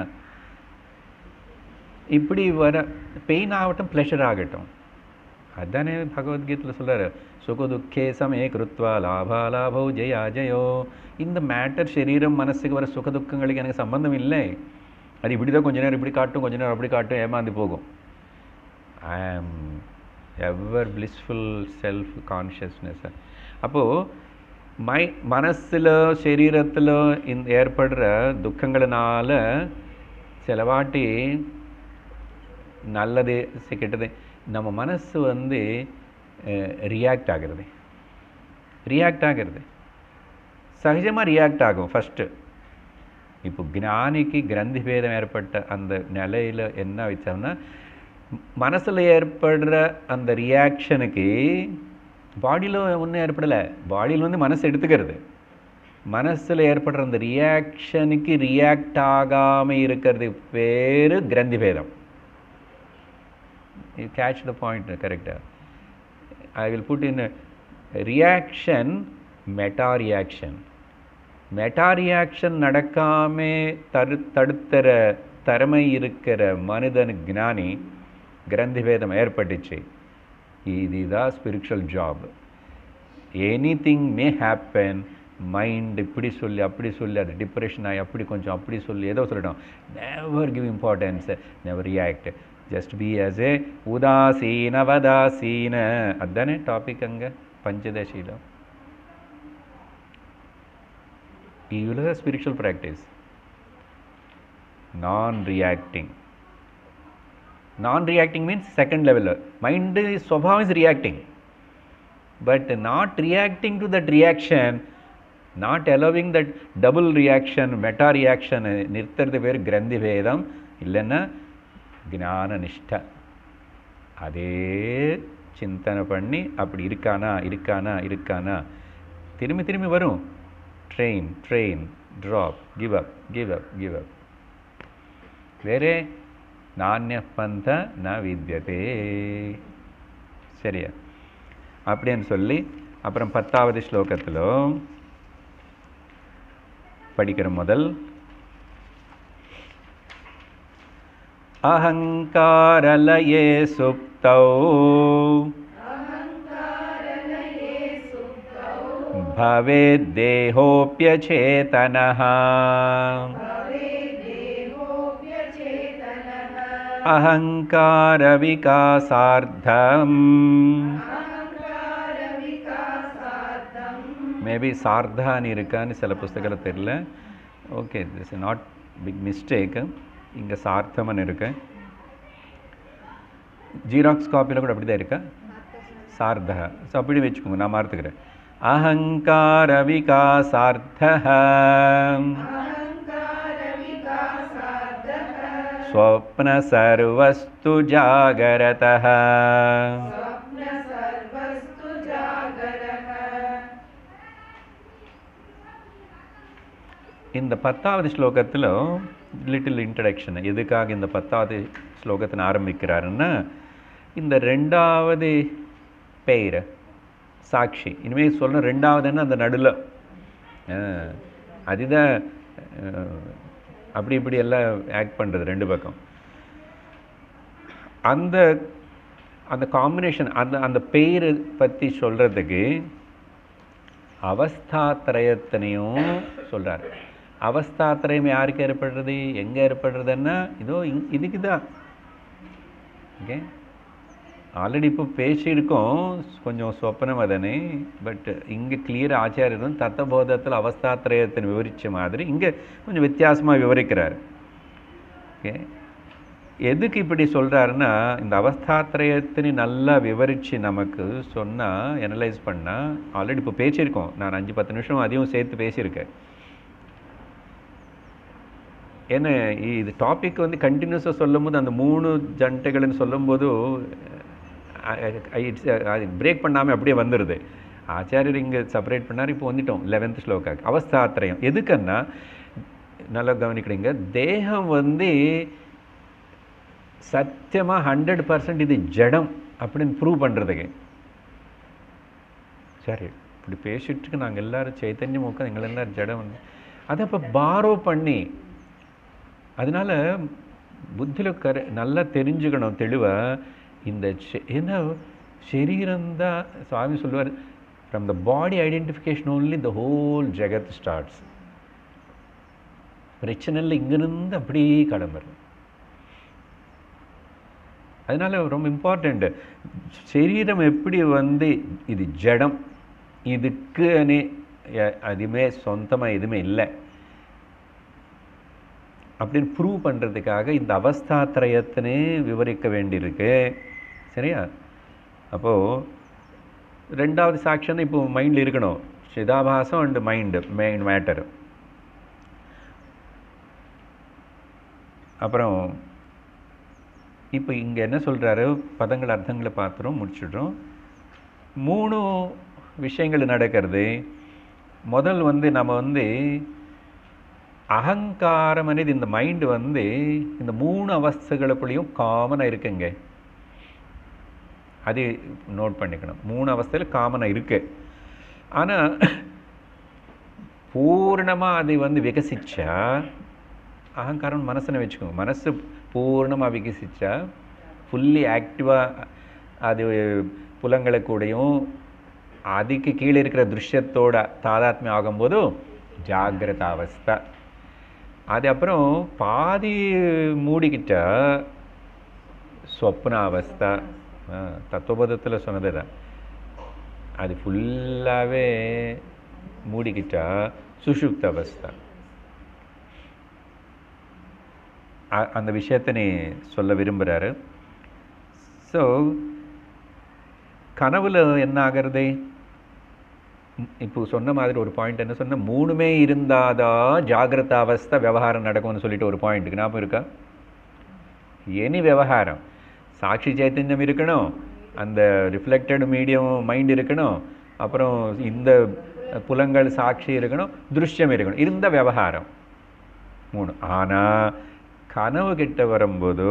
Speaker 1: இப்படி வர பெயின் ஆகட்டும் ப்ளஷர் ஆகட்டும் அதானே பகவத்கீதையில் சொல்றாரு சுக துக்கே சமே கிருத்வா லாபா லாபோ ஜெயா ஜெயோ இந்த மேட்டர் சரீரம் மனசுக்கு வர சுக துக்கங்களுக்கு எனக்கு சம்பந்தம் இல்லை அது இப்படி தான் கொஞ்ச நேரம் இப்படி காட்டும் கொஞ்ச நேரம் அப்படி காட்டும் ஏமாந்து போகும் I am ever blissful self consciousness அப்போது மை மனசில் சரீரத்தில் இந்த ஏற்படுற துக்கங்களினால சில வாட்டி நல்லது சி- கெட்டது நம்ம மனசு வந்து ரியாக்ட் ஆகிறது ரியாக்ட் ஆகிறது சகஜமாக ரியாக்ட் ஆகும் ஃபஸ்ட்டு இப்போ ஞானிக்கு கிரந்தி பேதம் ஏற்பட்ட அந்த நிலையில் என்ன வச்சோம்னா மனசில் ஏற்படுற அந்த ரியாக்ஷனுக்கு பாடியில் ஒன்றும் ஏற்படலை பாடியில் வந்து மனசு எடுத்துக்கிறது மனசில் ஏற்படுற அந்த ரியாக்ஷனுக்கு ரியாக்ட் ஆகாமல் இருக்கிறது பேர் கிரந்தி பேதம் you catch the point correct i will put in a reaction meta reaction meta reaction நடக்காமே தடு தடுத்துற திறமை இருக்கிற மனிதன் ஞானி கிரந்தி பேதம் ஏற்பட்டுச்சு இதுதான் spiritual job anything may happen mind இப்படி சொல்லி அப்படி சொல்லி அது டிப்ரெஷன் ஆகி அப்படி கொஞ்சம் அப்படி சொல்லி ஏதோ சொல்லட்டும் never give importance never react just be as a உதாசீன வதாசீன அதுதானே டாபிக் அங்கே பஞ்சதசியில் இவ்வளோ ஸ்பிரிச்சுவல் ப்ராக்டிஸ் நான் ரியாக்டிங் நான் ரியாக்டிங் மீன்ஸ் செகண்ட் லெவலில் மைண்டு ஸ்வபாவம் is reacting but not reacting to that reaction not allowing that double reaction meta reaction நிறுத்துறது பேர் கிரந்தி பேதம் இல்லைன்னா ஞான நிஷ்டை அதே சிந்தனை பண்ணி அப்படி இருக்கானா இருக்கானா இருக்கானா திரும்பி திரும்பி வரும் train train drop give up give up give up வேறே நானிய பந்த ந வித்யதே சரியா அப்படின்னு சொல்லி அப்புறம் பத்தாவது ஸ்லோகத்தில் படிக்கிற முதல் அகங்காரலயே சுப்தௌ भवेद्देहोऽप्यचेतनः अहङ्कारविकासार्थम् மேபி சார்தான்னு இருக்கான்னு சில புஸ்தகத்தில் தெரியல okay this is not big mistake இங்கே சார்த்தமன் இருக்கு ஜீராக்ஸ் காப்பியில் கூட அப்படி தான் இருக்கா சார்த்தா ஸோ அப்படி வச்சுக்கோங்க நான் மாற்றுக்கிறேன் அகங்கார விகாசார்த்த ஸ்வப்ன சர்வஸ்து ஜாகரதः இந்த பத்தாவது ஸ்லோகத்தில் லிட்டில் இன்ட்ரடக்ஷன் எதுக்காக இந்த பத்தாவது ஸ்லோகத்தின் ஆரம்பிக்கிறாருன்னா இந்த ரெண்டாவது பெயர் சாட்சி இனிமேல் சொல்ல ரெண்டாவதுன்னா அந்த நடுவில் அதுதான் அஹ், அப்படி இப்படி எல்லாம் ஆக்ட் பண்ணுறது ரெண்டு பக்கம் அந்த அந்த காம்பினேஷன் அந்த அந்த பெயர் பற்றி சொல்கிறதுக்கு அவஸ்தாத்திரயத்தினையும் சொல்கிறார் அவஸ்தாத்திரயம் யாருக்கு ஏற்படுறது எங்கே ஏற்படுறதுன்னா இதோ இங் இதுக்கு தான் ஓகே ஆல்ரெடி இப்போ பேசியிருக்கோம் கொஞ்சம் சொப்பனம் அதனே பட் இங்கே கிளியர் ஆச்சாரியரும் தத்தபோதத்தில் அவஸ்தாத்திரயத்தை விவரித்த மாதிரி இங்கே கொஞ்சம் வித்தியாசமாக விவரிக்கிறார் ஓகே எதுக்கு இப்படி சொல்கிறாருன்னா இந்த அவஸ்தாத்திரயத்தினை நல்லா விவரித்து நமக்கு சொன்னால் அனலைஸ் பண்ணால் ஆல்ரெடி இப்போ பேசியிருக்கோம் நான் அஞ்சு பத்து நிமிஷம் அதையும் சேர்த்து பேசியிருக்கேன் ஏன்னா இது டாபிக் வந்து கண்டினியூஸாக சொல்லும்போது அந்த மூணு ஜண்டைகள்னு சொல்லும்போது இட்ஸ் அது பிரேக் பண்ணாமல் அப்படியே வந்துடுது ஆச்சாரியர் இங்கே செப்பரேட் பண்ணார் இப்போ வந்துட்டோம் லெவன்த் ஸ்லோகாக்கு அவஸ்தாத்திரயம் எதுக்குன்னா நல்லா கவனிக்கிறீங்க தேகம் வந்து சத்தியமாக ஹண்ட்ரட் பர்சன்ட் இது ஜடம் அப்படின்னு ப்ரூவ் பண்ணுறதுக்கு சரி இப்படி பேசிட்டு நாங்கள் எல்லாரும் சைத்தன்யம் உட்காந்து எங்கள் எல்லாரும் ஜடம் வந்து அதை இப்போ பாரோ பண்ணி அதனால புத்தியில் கர நல்லா தெரிஞ்சுக்கணும் தெளிவாக இந்த செ- ஏன்னா சரீரம்தான் சுவாமி சொல்லுவார் from the body identification only the whole ஜெகத் ஸ்டார்ட்ஸ் பிரச்சனை இல்லை இங்கிருந்து அப்படியே கிளம்புறது அதனால ரொம்ப இம்பார்ட்டண்ட் சரீரம் எப்படி வந்து இது ஜடம் இதுக்கு அதுவுமே சொந்தமாக எதுவுமே இல்லை அப்படின்னு ப்ரூவ் பண்ணுறதுக்காக இந்த அவஸ்தாத்திரயத்தினே விவரிக்க வேண்டியிருக்கு சரியா அப்போது ரெண்டாவது சாட்சன் இப்போ மைண்டில் இருக்கணும் சிதாபாசம் அண்ட் மைண்டு மெயின் மேட்டர் அப்புறம் இப்போ இங்கே என்ன சொல்கிறாரு பதங்கள் அர்த்தங்களை பார்த்துறோம் முடிச்சிடுறோம் மூணு விஷயங்கள் நடக்கிறது முதல் வந்து நம்ம வந்து அகங்காரம் అనేది இந்த மைண்டு வந்து இந்த மூணு அவஸ்தைகளுக்குள்ளேயும் காமனாக இருக்குங்க அது நோட் பண்ணிக்கணும் மூணு அவஸ்தையில் காமனாக இருக்கு ஆனால் பூர்ணமாக அது வந்து விகசிச்சா அகங்காரம் மனசுன்னு வச்சுக்கோங்க மனசு பூர்ணமாக விகசிச்சா ஃபுல்லி ஆக்டிவாக அது புலங்களை கூடயும் அதுக்கு கீழே இருக்கிற திருஷ்யத்தோட தாதாத்மியம் ஆகும்போது ஜாகிரத அவஸ்தை அது அப்புறம் பாதி மூடிக்கிட்டா சொப்ன அவஸ்தை தத்துவபதத்தில் சொன்னது தான் அது ஃபுல்லாகவே மூடிக்கிட்டா சுஷுப்த அவஸ்தை அ- அந்த விஷயத்தை நீ சொல்ல விரும்புகிறாரு ஸோ கனவுல என்ன ஆகிறது ம், இப்போ சொன்ன மாதிரி ஒரு பாயிண்ட் என்ன சொன்ன மூணுமே இருந்தாதான் ஜாகிரத அவஸ்தை விவகாரம் நடக்கும்னு சொல்லிட்டு ஒரு பாயிண்ட் ஞாபகம் இருக்கா எனி விவகாரம் சாட்சி சைத்தன்யம் இருக்கணும் அந்த ரிஃப்ளெக்டட் மீடியம் மைண்ட் இருக்கணும் அப்புறம் இந்த புலங்கள் சாட்சி இருக்கணும் திருஷ்யம் இருக்கணும் இருந்த விவகாரம் மூணு ஆனால் கனவு கிட்ட வரும்போது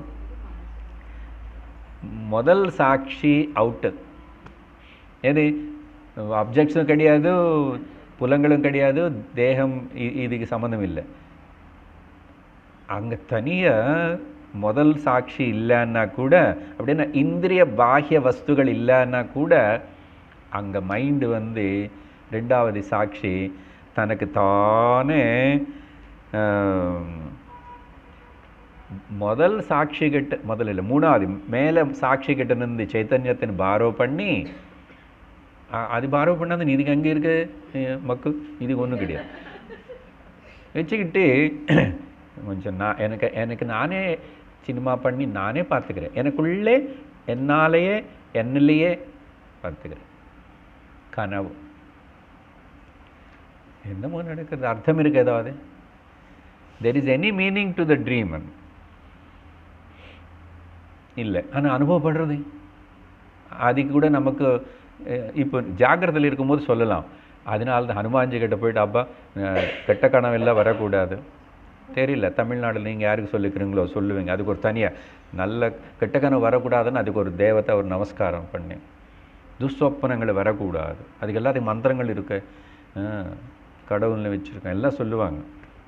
Speaker 1: முதல் சாட்சி அவுட்டு எது அப்ஜெக்ட்ஸும் கிடையாது புலங்களும் கிடையாது தேகம் இ- இதுக்கு சம்மந்தம் இல்லை அங்கே தனியாக முதல் சாட்சி இல்லைன்னா கூட அப்படின்னா இந்திரிய பாஹ்ய வஸ்துகள் இல்லைன்னா கூட அங்கே மைண்டு வந்து ரெண்டாவது சாட்சி தனக்கு தானே ஆம், முதல் சாட்சி கிட்ட முதல்ல இல்லை மூணாவது மேலே சாட்சி கிட்ட இருந்து சைத்தன்யத்தின் பாரோ பண்ணி அ- அது பாரோ பண்ணாது இதுக்கு அங்கே இருக்கு அஹ், மக்கு இதுக்கு ஒன்றும் கிடையாது வச்சுக்கிட்டு கொஞ்சம் நான் எனக்கு எனக்கு நானே சினிமா பண்ணி நானே பார்த்துக்கிறேன் எனக்குள்ளே என்னாலேயே என்னிலேயே பார்த்துக்கிறேன் கனவு என்னமோ நடக்கிறது அர்த்தம் இருக்கு ஏதாவது there is any meaning to the dream இல்லை ஆனால் அனுபவப்படுறது அதுக்கு கூட நமக்கு அஹ், இப்போ ஜாக்கிரதையில் இருக்கும்போது சொல்லலாம் அதனால தான் ஹனுமான்ஜி கிட்ட போயிட்டு அப்பா அஹ், கெட்ட கனவெல்லாம் வரக்கூடாது தெரியல தமிழ்நாட்டில் நீங்கள் யாருக்கு சொல்லிக்கிறீங்களோ சொல்லுவீங்க அதுக்கு ஒரு தனியாக நல்ல கெட்ட கனவு வரக்கூடாதுன்னு அதுக்கு ஒரு தேவத்தை ஒரு நமஸ்காரம் பண்ணி துஸ்வப்பனங்கள் வரக்கூடாது அதுக்கு எல்லாத்துக்கும் மந்திரங்கள் இருக்கு ஆ, கடவுள்னு வச்சுருக்கேன் எல்லாம் சொல்லுவாங்க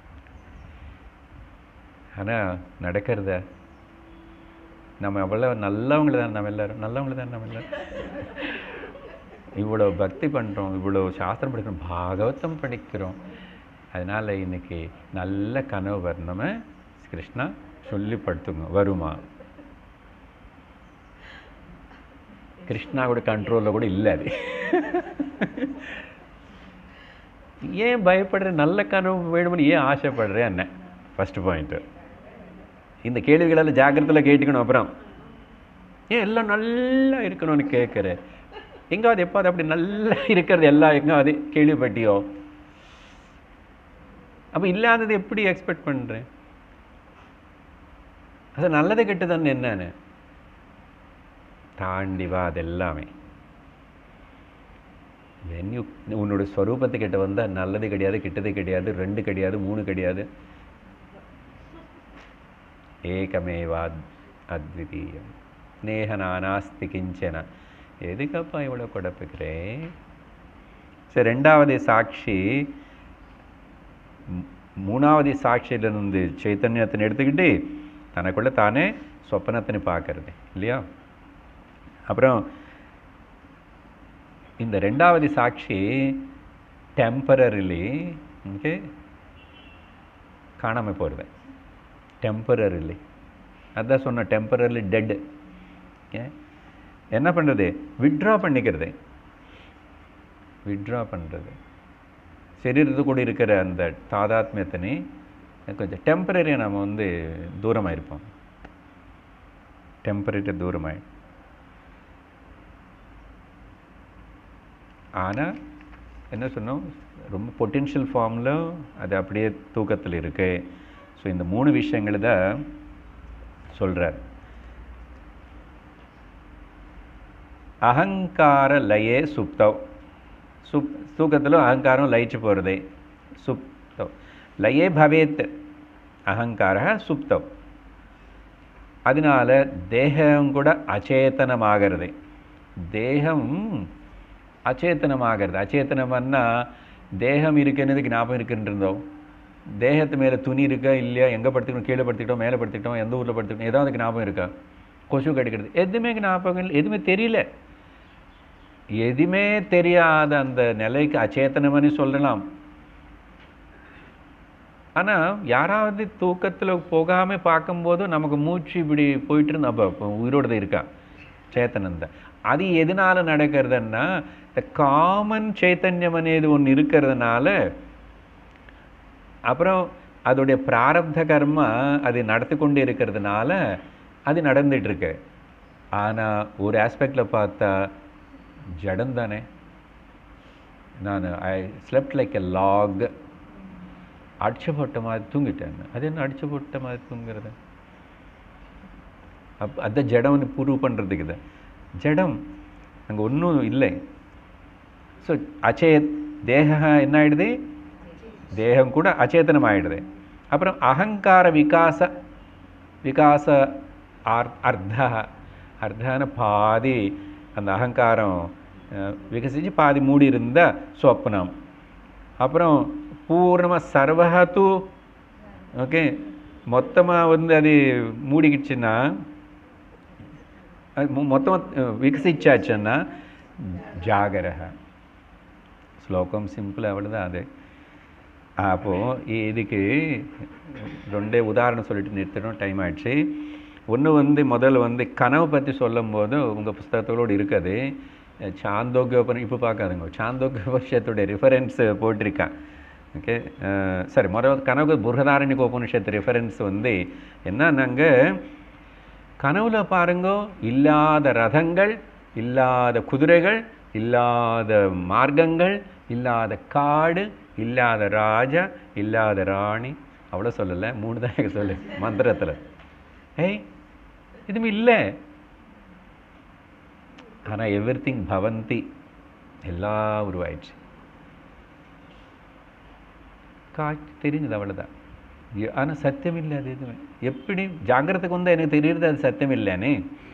Speaker 1: ஆனால் நடக்கிறத நம்ம அவ்வளோ நல்லவங்க தான் நம்ம எல்லாரும் நல்லவங்க தான் நம்ம எல்லாரும் இவ்வளோ பக்தி பண்ணுறோம் இவ்வளோ சாஸ்திரம் படிக்கிறோம் பாகவதம் படிக்கிறோம் அதனால் இன்னைக்கு நல்ல கனவு வரணுமே கிருஷ்ணா சொல்லி படுத்துங்க வருமா கிருஷ்ணாவோட கண்ட்ரோலில் கூட இல்லை அது ஏன் பயப்படுற நல்ல கனவு வேணும்னு ஏன் ஆசைப்படுற என்ன ஃபஸ்ட்டு பாயிண்ட்டு இந்த கேள்விகளெல்லாம் ஜாக்கிரதையில் கேட்டுக்கணும் அப்புறம் ஏன் எல்லாம் நல்லா இருக்கணும்னு கேட்குற எங்காவது எப்பாவது அப்படி நல்லா இருக்கிறது எல்லாம் எங்காவது கேள்விப்பட்டியோ அப்போ இல்லாதது எப்படி எக்ஸ்பெக்ட் பண்ணுறேன் அது நல்லது கெட்டதுன்னு என்னன்னு தாண்டி வா அது எல்லாமே when you உன்னோட ஸ்வரூபத்துக்கிட்ட வந்தால் நல்லது கிடையாது கெட்டது கிடையாது ரெண்டு கிடையாது மூணு கிடையாது ஏகமேவா அத்விதீயம் நேக நானாஸ்தி கிஞ்சன எதுக்கப்பா இவ்வளோ குழப்புக்கிறேன் சரி ரெண்டாவது சாட்சி மூ- மூணாவது சாட்சியிலிருந்து சைத்தன்யத்தினை எடுத்துக்கிட்டு தனக்குள்ள தானே சொப்பனத்தினை பார்க்கறது இல்லையா அப்புறம் இந்த ரெண்டாவது சாட்சி டெம்பரரிலி ஓகே காணாமல் போகிறது டெம்பரரிலி அதான் சொன்ன டெம்பரரிலி டெட் என்ன பண்ணுறது விட்ரா பண்ணிக்கிறது விட்ரா பண்ணுறது சரீரத்து கூட இருக்கிற அந்த தாதாத்மியத்தினை கொஞ்சம் டெம்பரரியாக நம்ம வந்து தூரமாக இருப்போம் டெம்பரரி தூரமாய் ஆனால் என்ன சொன்னோம் ரொம்ப பொட்டென்ஷியல் ஃபார்மில் அது அப்படியே தூக்கத்தில் இருக்கு ஸோ இந்த மூணு விஷயங்களை தான் சொல்கிறார் அகங்கார லயே சுப்தவ் சுப் தூக்கத்தில் அகங்காரம் லயிச்சு போகிறது சுப்தவ் லயே பவேத் அகங்கார சுப்தவ் அதனால தேகம் கூட அச்சேதனமாகிறது தேகம் அச்சேத்தனமாகிறது அச்சேத்தனம்னா தேகம் இருக்குன்னதுக்கு ஞாபகம் இருக்குன்னு இருந்தோம் தேகத்து மேலே துணி இருக்கா இல்லையா எங்கே படுத்துக்கணும் கீழே படுத்துக்கிட்டோம் மேலே படுத்துக்கிட்டோம் எந்த ஊரில் படுத்துக்கிட்டோம் ஏதாவது அதுக்கு ஞாபகம் இருக்கா கொசு கடிக்கிறது எதுவுமே ஞாபகம் இல்லை எதுவுமே தெரியல எதுவுமே தெரியாத அந்த நிலைக்கு அச்சேத்தனம்னு சொல்லலாம் ஆனால் யாராவது தூக்கத்தில் போகாமல் பார்க்கும்போது நமக்கு மூச்சு இப்படி போயிட்டு இருந்தா அப்போ உயிரோடு தான் இருக்கா சேத்தனம் தான் அது எதனால நடக்கிறதுன்னா இந்த காமன் சைத்தன்யம் అనేది ஒன்று இருக்கிறதுனால அப்புறம் அதோடைய பிராரப்த கர்மா அது நடத்தி கொண்டு இருக்கிறதுனால அது நடந்துட்டு இருக்கு ஆனால் ஒரு ஆஸ்பெக்டில் பார்த்தா ஜடம் தானே நான் I slept like a log அடிச்சு போட்ட மாதிரி தூங்கிட்டேன் அது என்ன அடிச்சு போட்ட மாதிரி தூங்குறது அப் அந்த ஜடம்னு ப்ரூவ் பண்ணுறதுக்கு தான் ஜடம் அங்கே ஒன்றும் இல்லை ஸோ அச்சேத் தேக என்ன ஆயிடுது தேகம் கூட அச்சேதனம் ஆயிடுது அப்புறம் அகங்கார விகாச விகாச ஆர் அர்த்தா அர்த்தான பாதி அந்த அகங்காரம் அஹ், விகசிச்சு பாதி மூடி இருந்த சொப்னம் அப்புறம் பூர்ணமாக சர்வஹத்து ஓகே மொத்தமாக வந்து அது மூடிக்கிடுச்சுன்னா அது மொ- மொத்தமா அஹ், விகசிச்சாச்சுன்னா ஜாகரக ஸ்லோகம் சிம்பிள் அவ்வளோதான் அது அப்போது இதுக்கு ரெண்டே உதாரணம் சொல்லிட்டு நிறுத்தணும் டைம் ஆயிடுச்சு ஒன்று வந்து முதல்ல வந்து கனவு பற்றி சொல்லும்போது உங்கள் புஸ்தகத்தோடு இருக்குது சாந்தோக்கியோபன் இப்போ பார்க்காதுங்க சாந்தோக்கியோபனிஷத்துடைய ரிஃபரன்ஸ் போட்டிருக்கேன் ஓகே சரி முதல்ல கனவு புருகதாரண்யக உபனிஷத்து ரெஃபரன்ஸ் வந்து என்னன்னாங்க கனவுல பாருங்க இல்லாத ரதங்கள் இல்லாத குதிரைகள் இல்லாத மார்க்கங்கள் இல்லாத காடு இல்லாத ராஜா இல்லாத ராணி அவ்வளோ சொல்லலை மூணு தான் எனக்கு சொல்லு மந்திரத்தில் ஏய் இதுவும் இல்லை ஆனால் எவ்ரி திங் பவந்தி எல்லாம் உருவாயிடுச்சு காட்சி தெரிஞ்சது அவ்வளோதான் ஆனால் சத்தியம் இல்லை அது எதுவுமே எப்படி ஜாகிரத்துக்கு வந்து எனக்கு தெரியுறது அது சத்தியம் இல்லைன்னு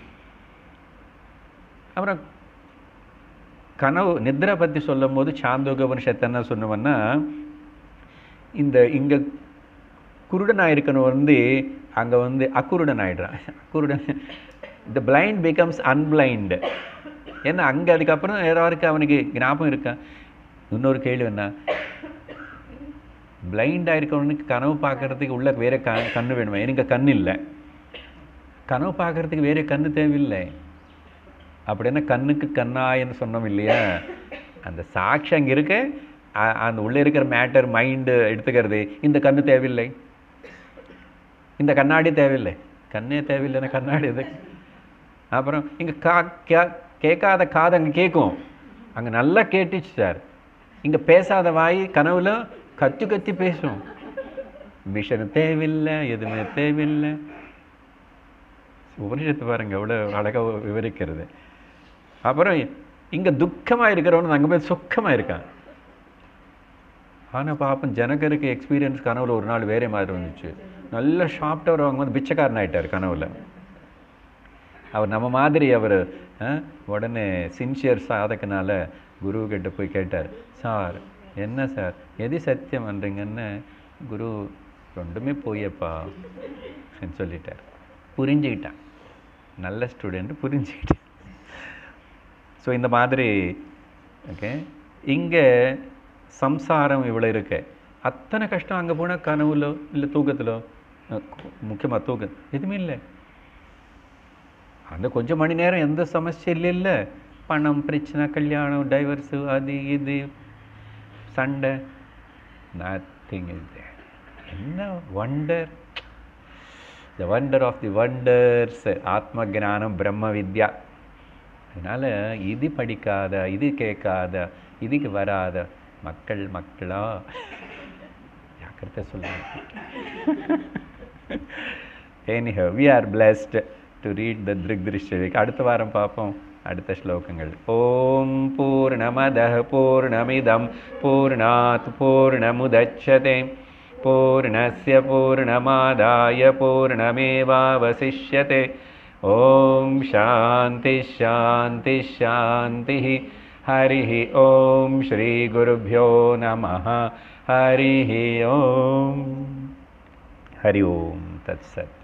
Speaker 1: அப்புறம் கனவு நித்ரா பற்றி சொல்லும் போது சாந்தோக உபனிஷத்து என்ன சொன்னோம்னா இந்த இங்கே குருடனாக இருக்கணும் வந்து அங்கே வந்து அக்குருடன் ஆயிடுறான் அக்குருடன் இந்த பிளைண்ட் பிகம்ஸ் அன்பிளைண்ட் ஏன்னா அங்கே அதுக்கப்புறம் யாராருக்கு அவனுக்கு ஞாபகம் இருக்கா இன்னொரு கேள்வி என்ன பிளைண்டாக இருக்கவனுக்கு கனவு பார்க்கறதுக்கு உள்ள வேற க கண்ணு வேணுமா எனக்கு கண் இல்லை கனவு பார்க்கறதுக்கு வேற கண்ணு தேவையில்லை அப்படின்னா கண்ணுக்கு கண்ணாயன்னு சொன்னோம் இல்லையா அந்த சாட்சி அங்கே இருக்க அ- அந்த உள்ளே இருக்கிற மேட்டர் மைண்டு எடுத்துக்கிறது இந்த கண்ணு தேவையில்லை இந்த கண்ணாடி தேவையில்லை கண்ணே தேவையில்லைன்னா கண்ணாடி எது அப்புறம் இங்கே கா கே- கேட்காத காது அங்கே கேட்கும் அங்கே நல்லா கேட்டுச்சு சார் இங்கே பேசாத வாய் கனவுல கத்தி கத்தி பேசும் விஷன் தேவையில்லை எதுவுமே தேவையில்லை உபனிஷத்து பாருங்க எவ்வளோ அழகாக விவரிக்கிறது அப்புறம் இங்கே துக்கமாக இருக்கிறவன் அங்கே போய் சுக்கமாக இருக்கான் ஆனால் பாப்பம் ஜனகருக்கு எக்ஸ்பீரியன்ஸ் கனவுல ஒரு நாள் வேறே மாதிரி வந்துச்சு நல்ல ஷாப்டவர் அவங்க வந்து பிச்சைக்காரன் ஆயிட்டார் கனவுல அவர் நம்ம மாதிரி அவர் உடனே சின்சியர் சாதகனால குரு கிட்ட போய் கேட்டார் சார் என்ன சார் எது சத்தியம் பண்ணுறீங்கன்னு குரு ரெண்டுமே போயப்பா சொல்லிட்டார் புரிஞ்சுக்கிட்டான் நல்ல ஸ்டூடெண்ட் புரிஞ்சுக்கிட்டேன் ஸோ இந்த மாதிரி ஓகே இங்கே சம்சாரம் இவ்வளோ இருக்கு அத்தனை கஷ்டம் அங்கே போனால் கனவுலோ இல்லை தூக்கத்திலோ முக்கியமாக தூக்கம் எதுவுமே இல்லை அந்த கொஞ்சம் மணி நேரம் எந்த சமஸ்யையும் இல்லை பணம் பிரச்சனை கல்யாணம் டைவர்ஸு அது இது சண்டை நத்திங் இஸ் என்ன wonder the wonder of the wonders ஆத்ம ஞானம் பிரம்ம வித்யா அதனால் இது படிக்காத இது கேட்காத இதுக்கு வராத மக்கள் மக்களா ஜாக்கிரதை சொல்லுங்க anyhow we are blessed to read the திருஷ்யவிக் அடுத்த வாரம் பார்ப்போம் அடுத்த ஸ்லோகங்கள் ஓம் பூர்ணமதः பூர்ணமிதம் பூர்ணாத் பூர்ணமுதட்சதே பூர்ணஸ்ய பூர்ணமாதாய பூர்ணமேவாவசிஷ்யते ॐ शान्ति शान्ति शान्तिः हरिः ॐ श्रीगुरुभ्यो नमः हरिः ॐ हरि ओं तत्सत्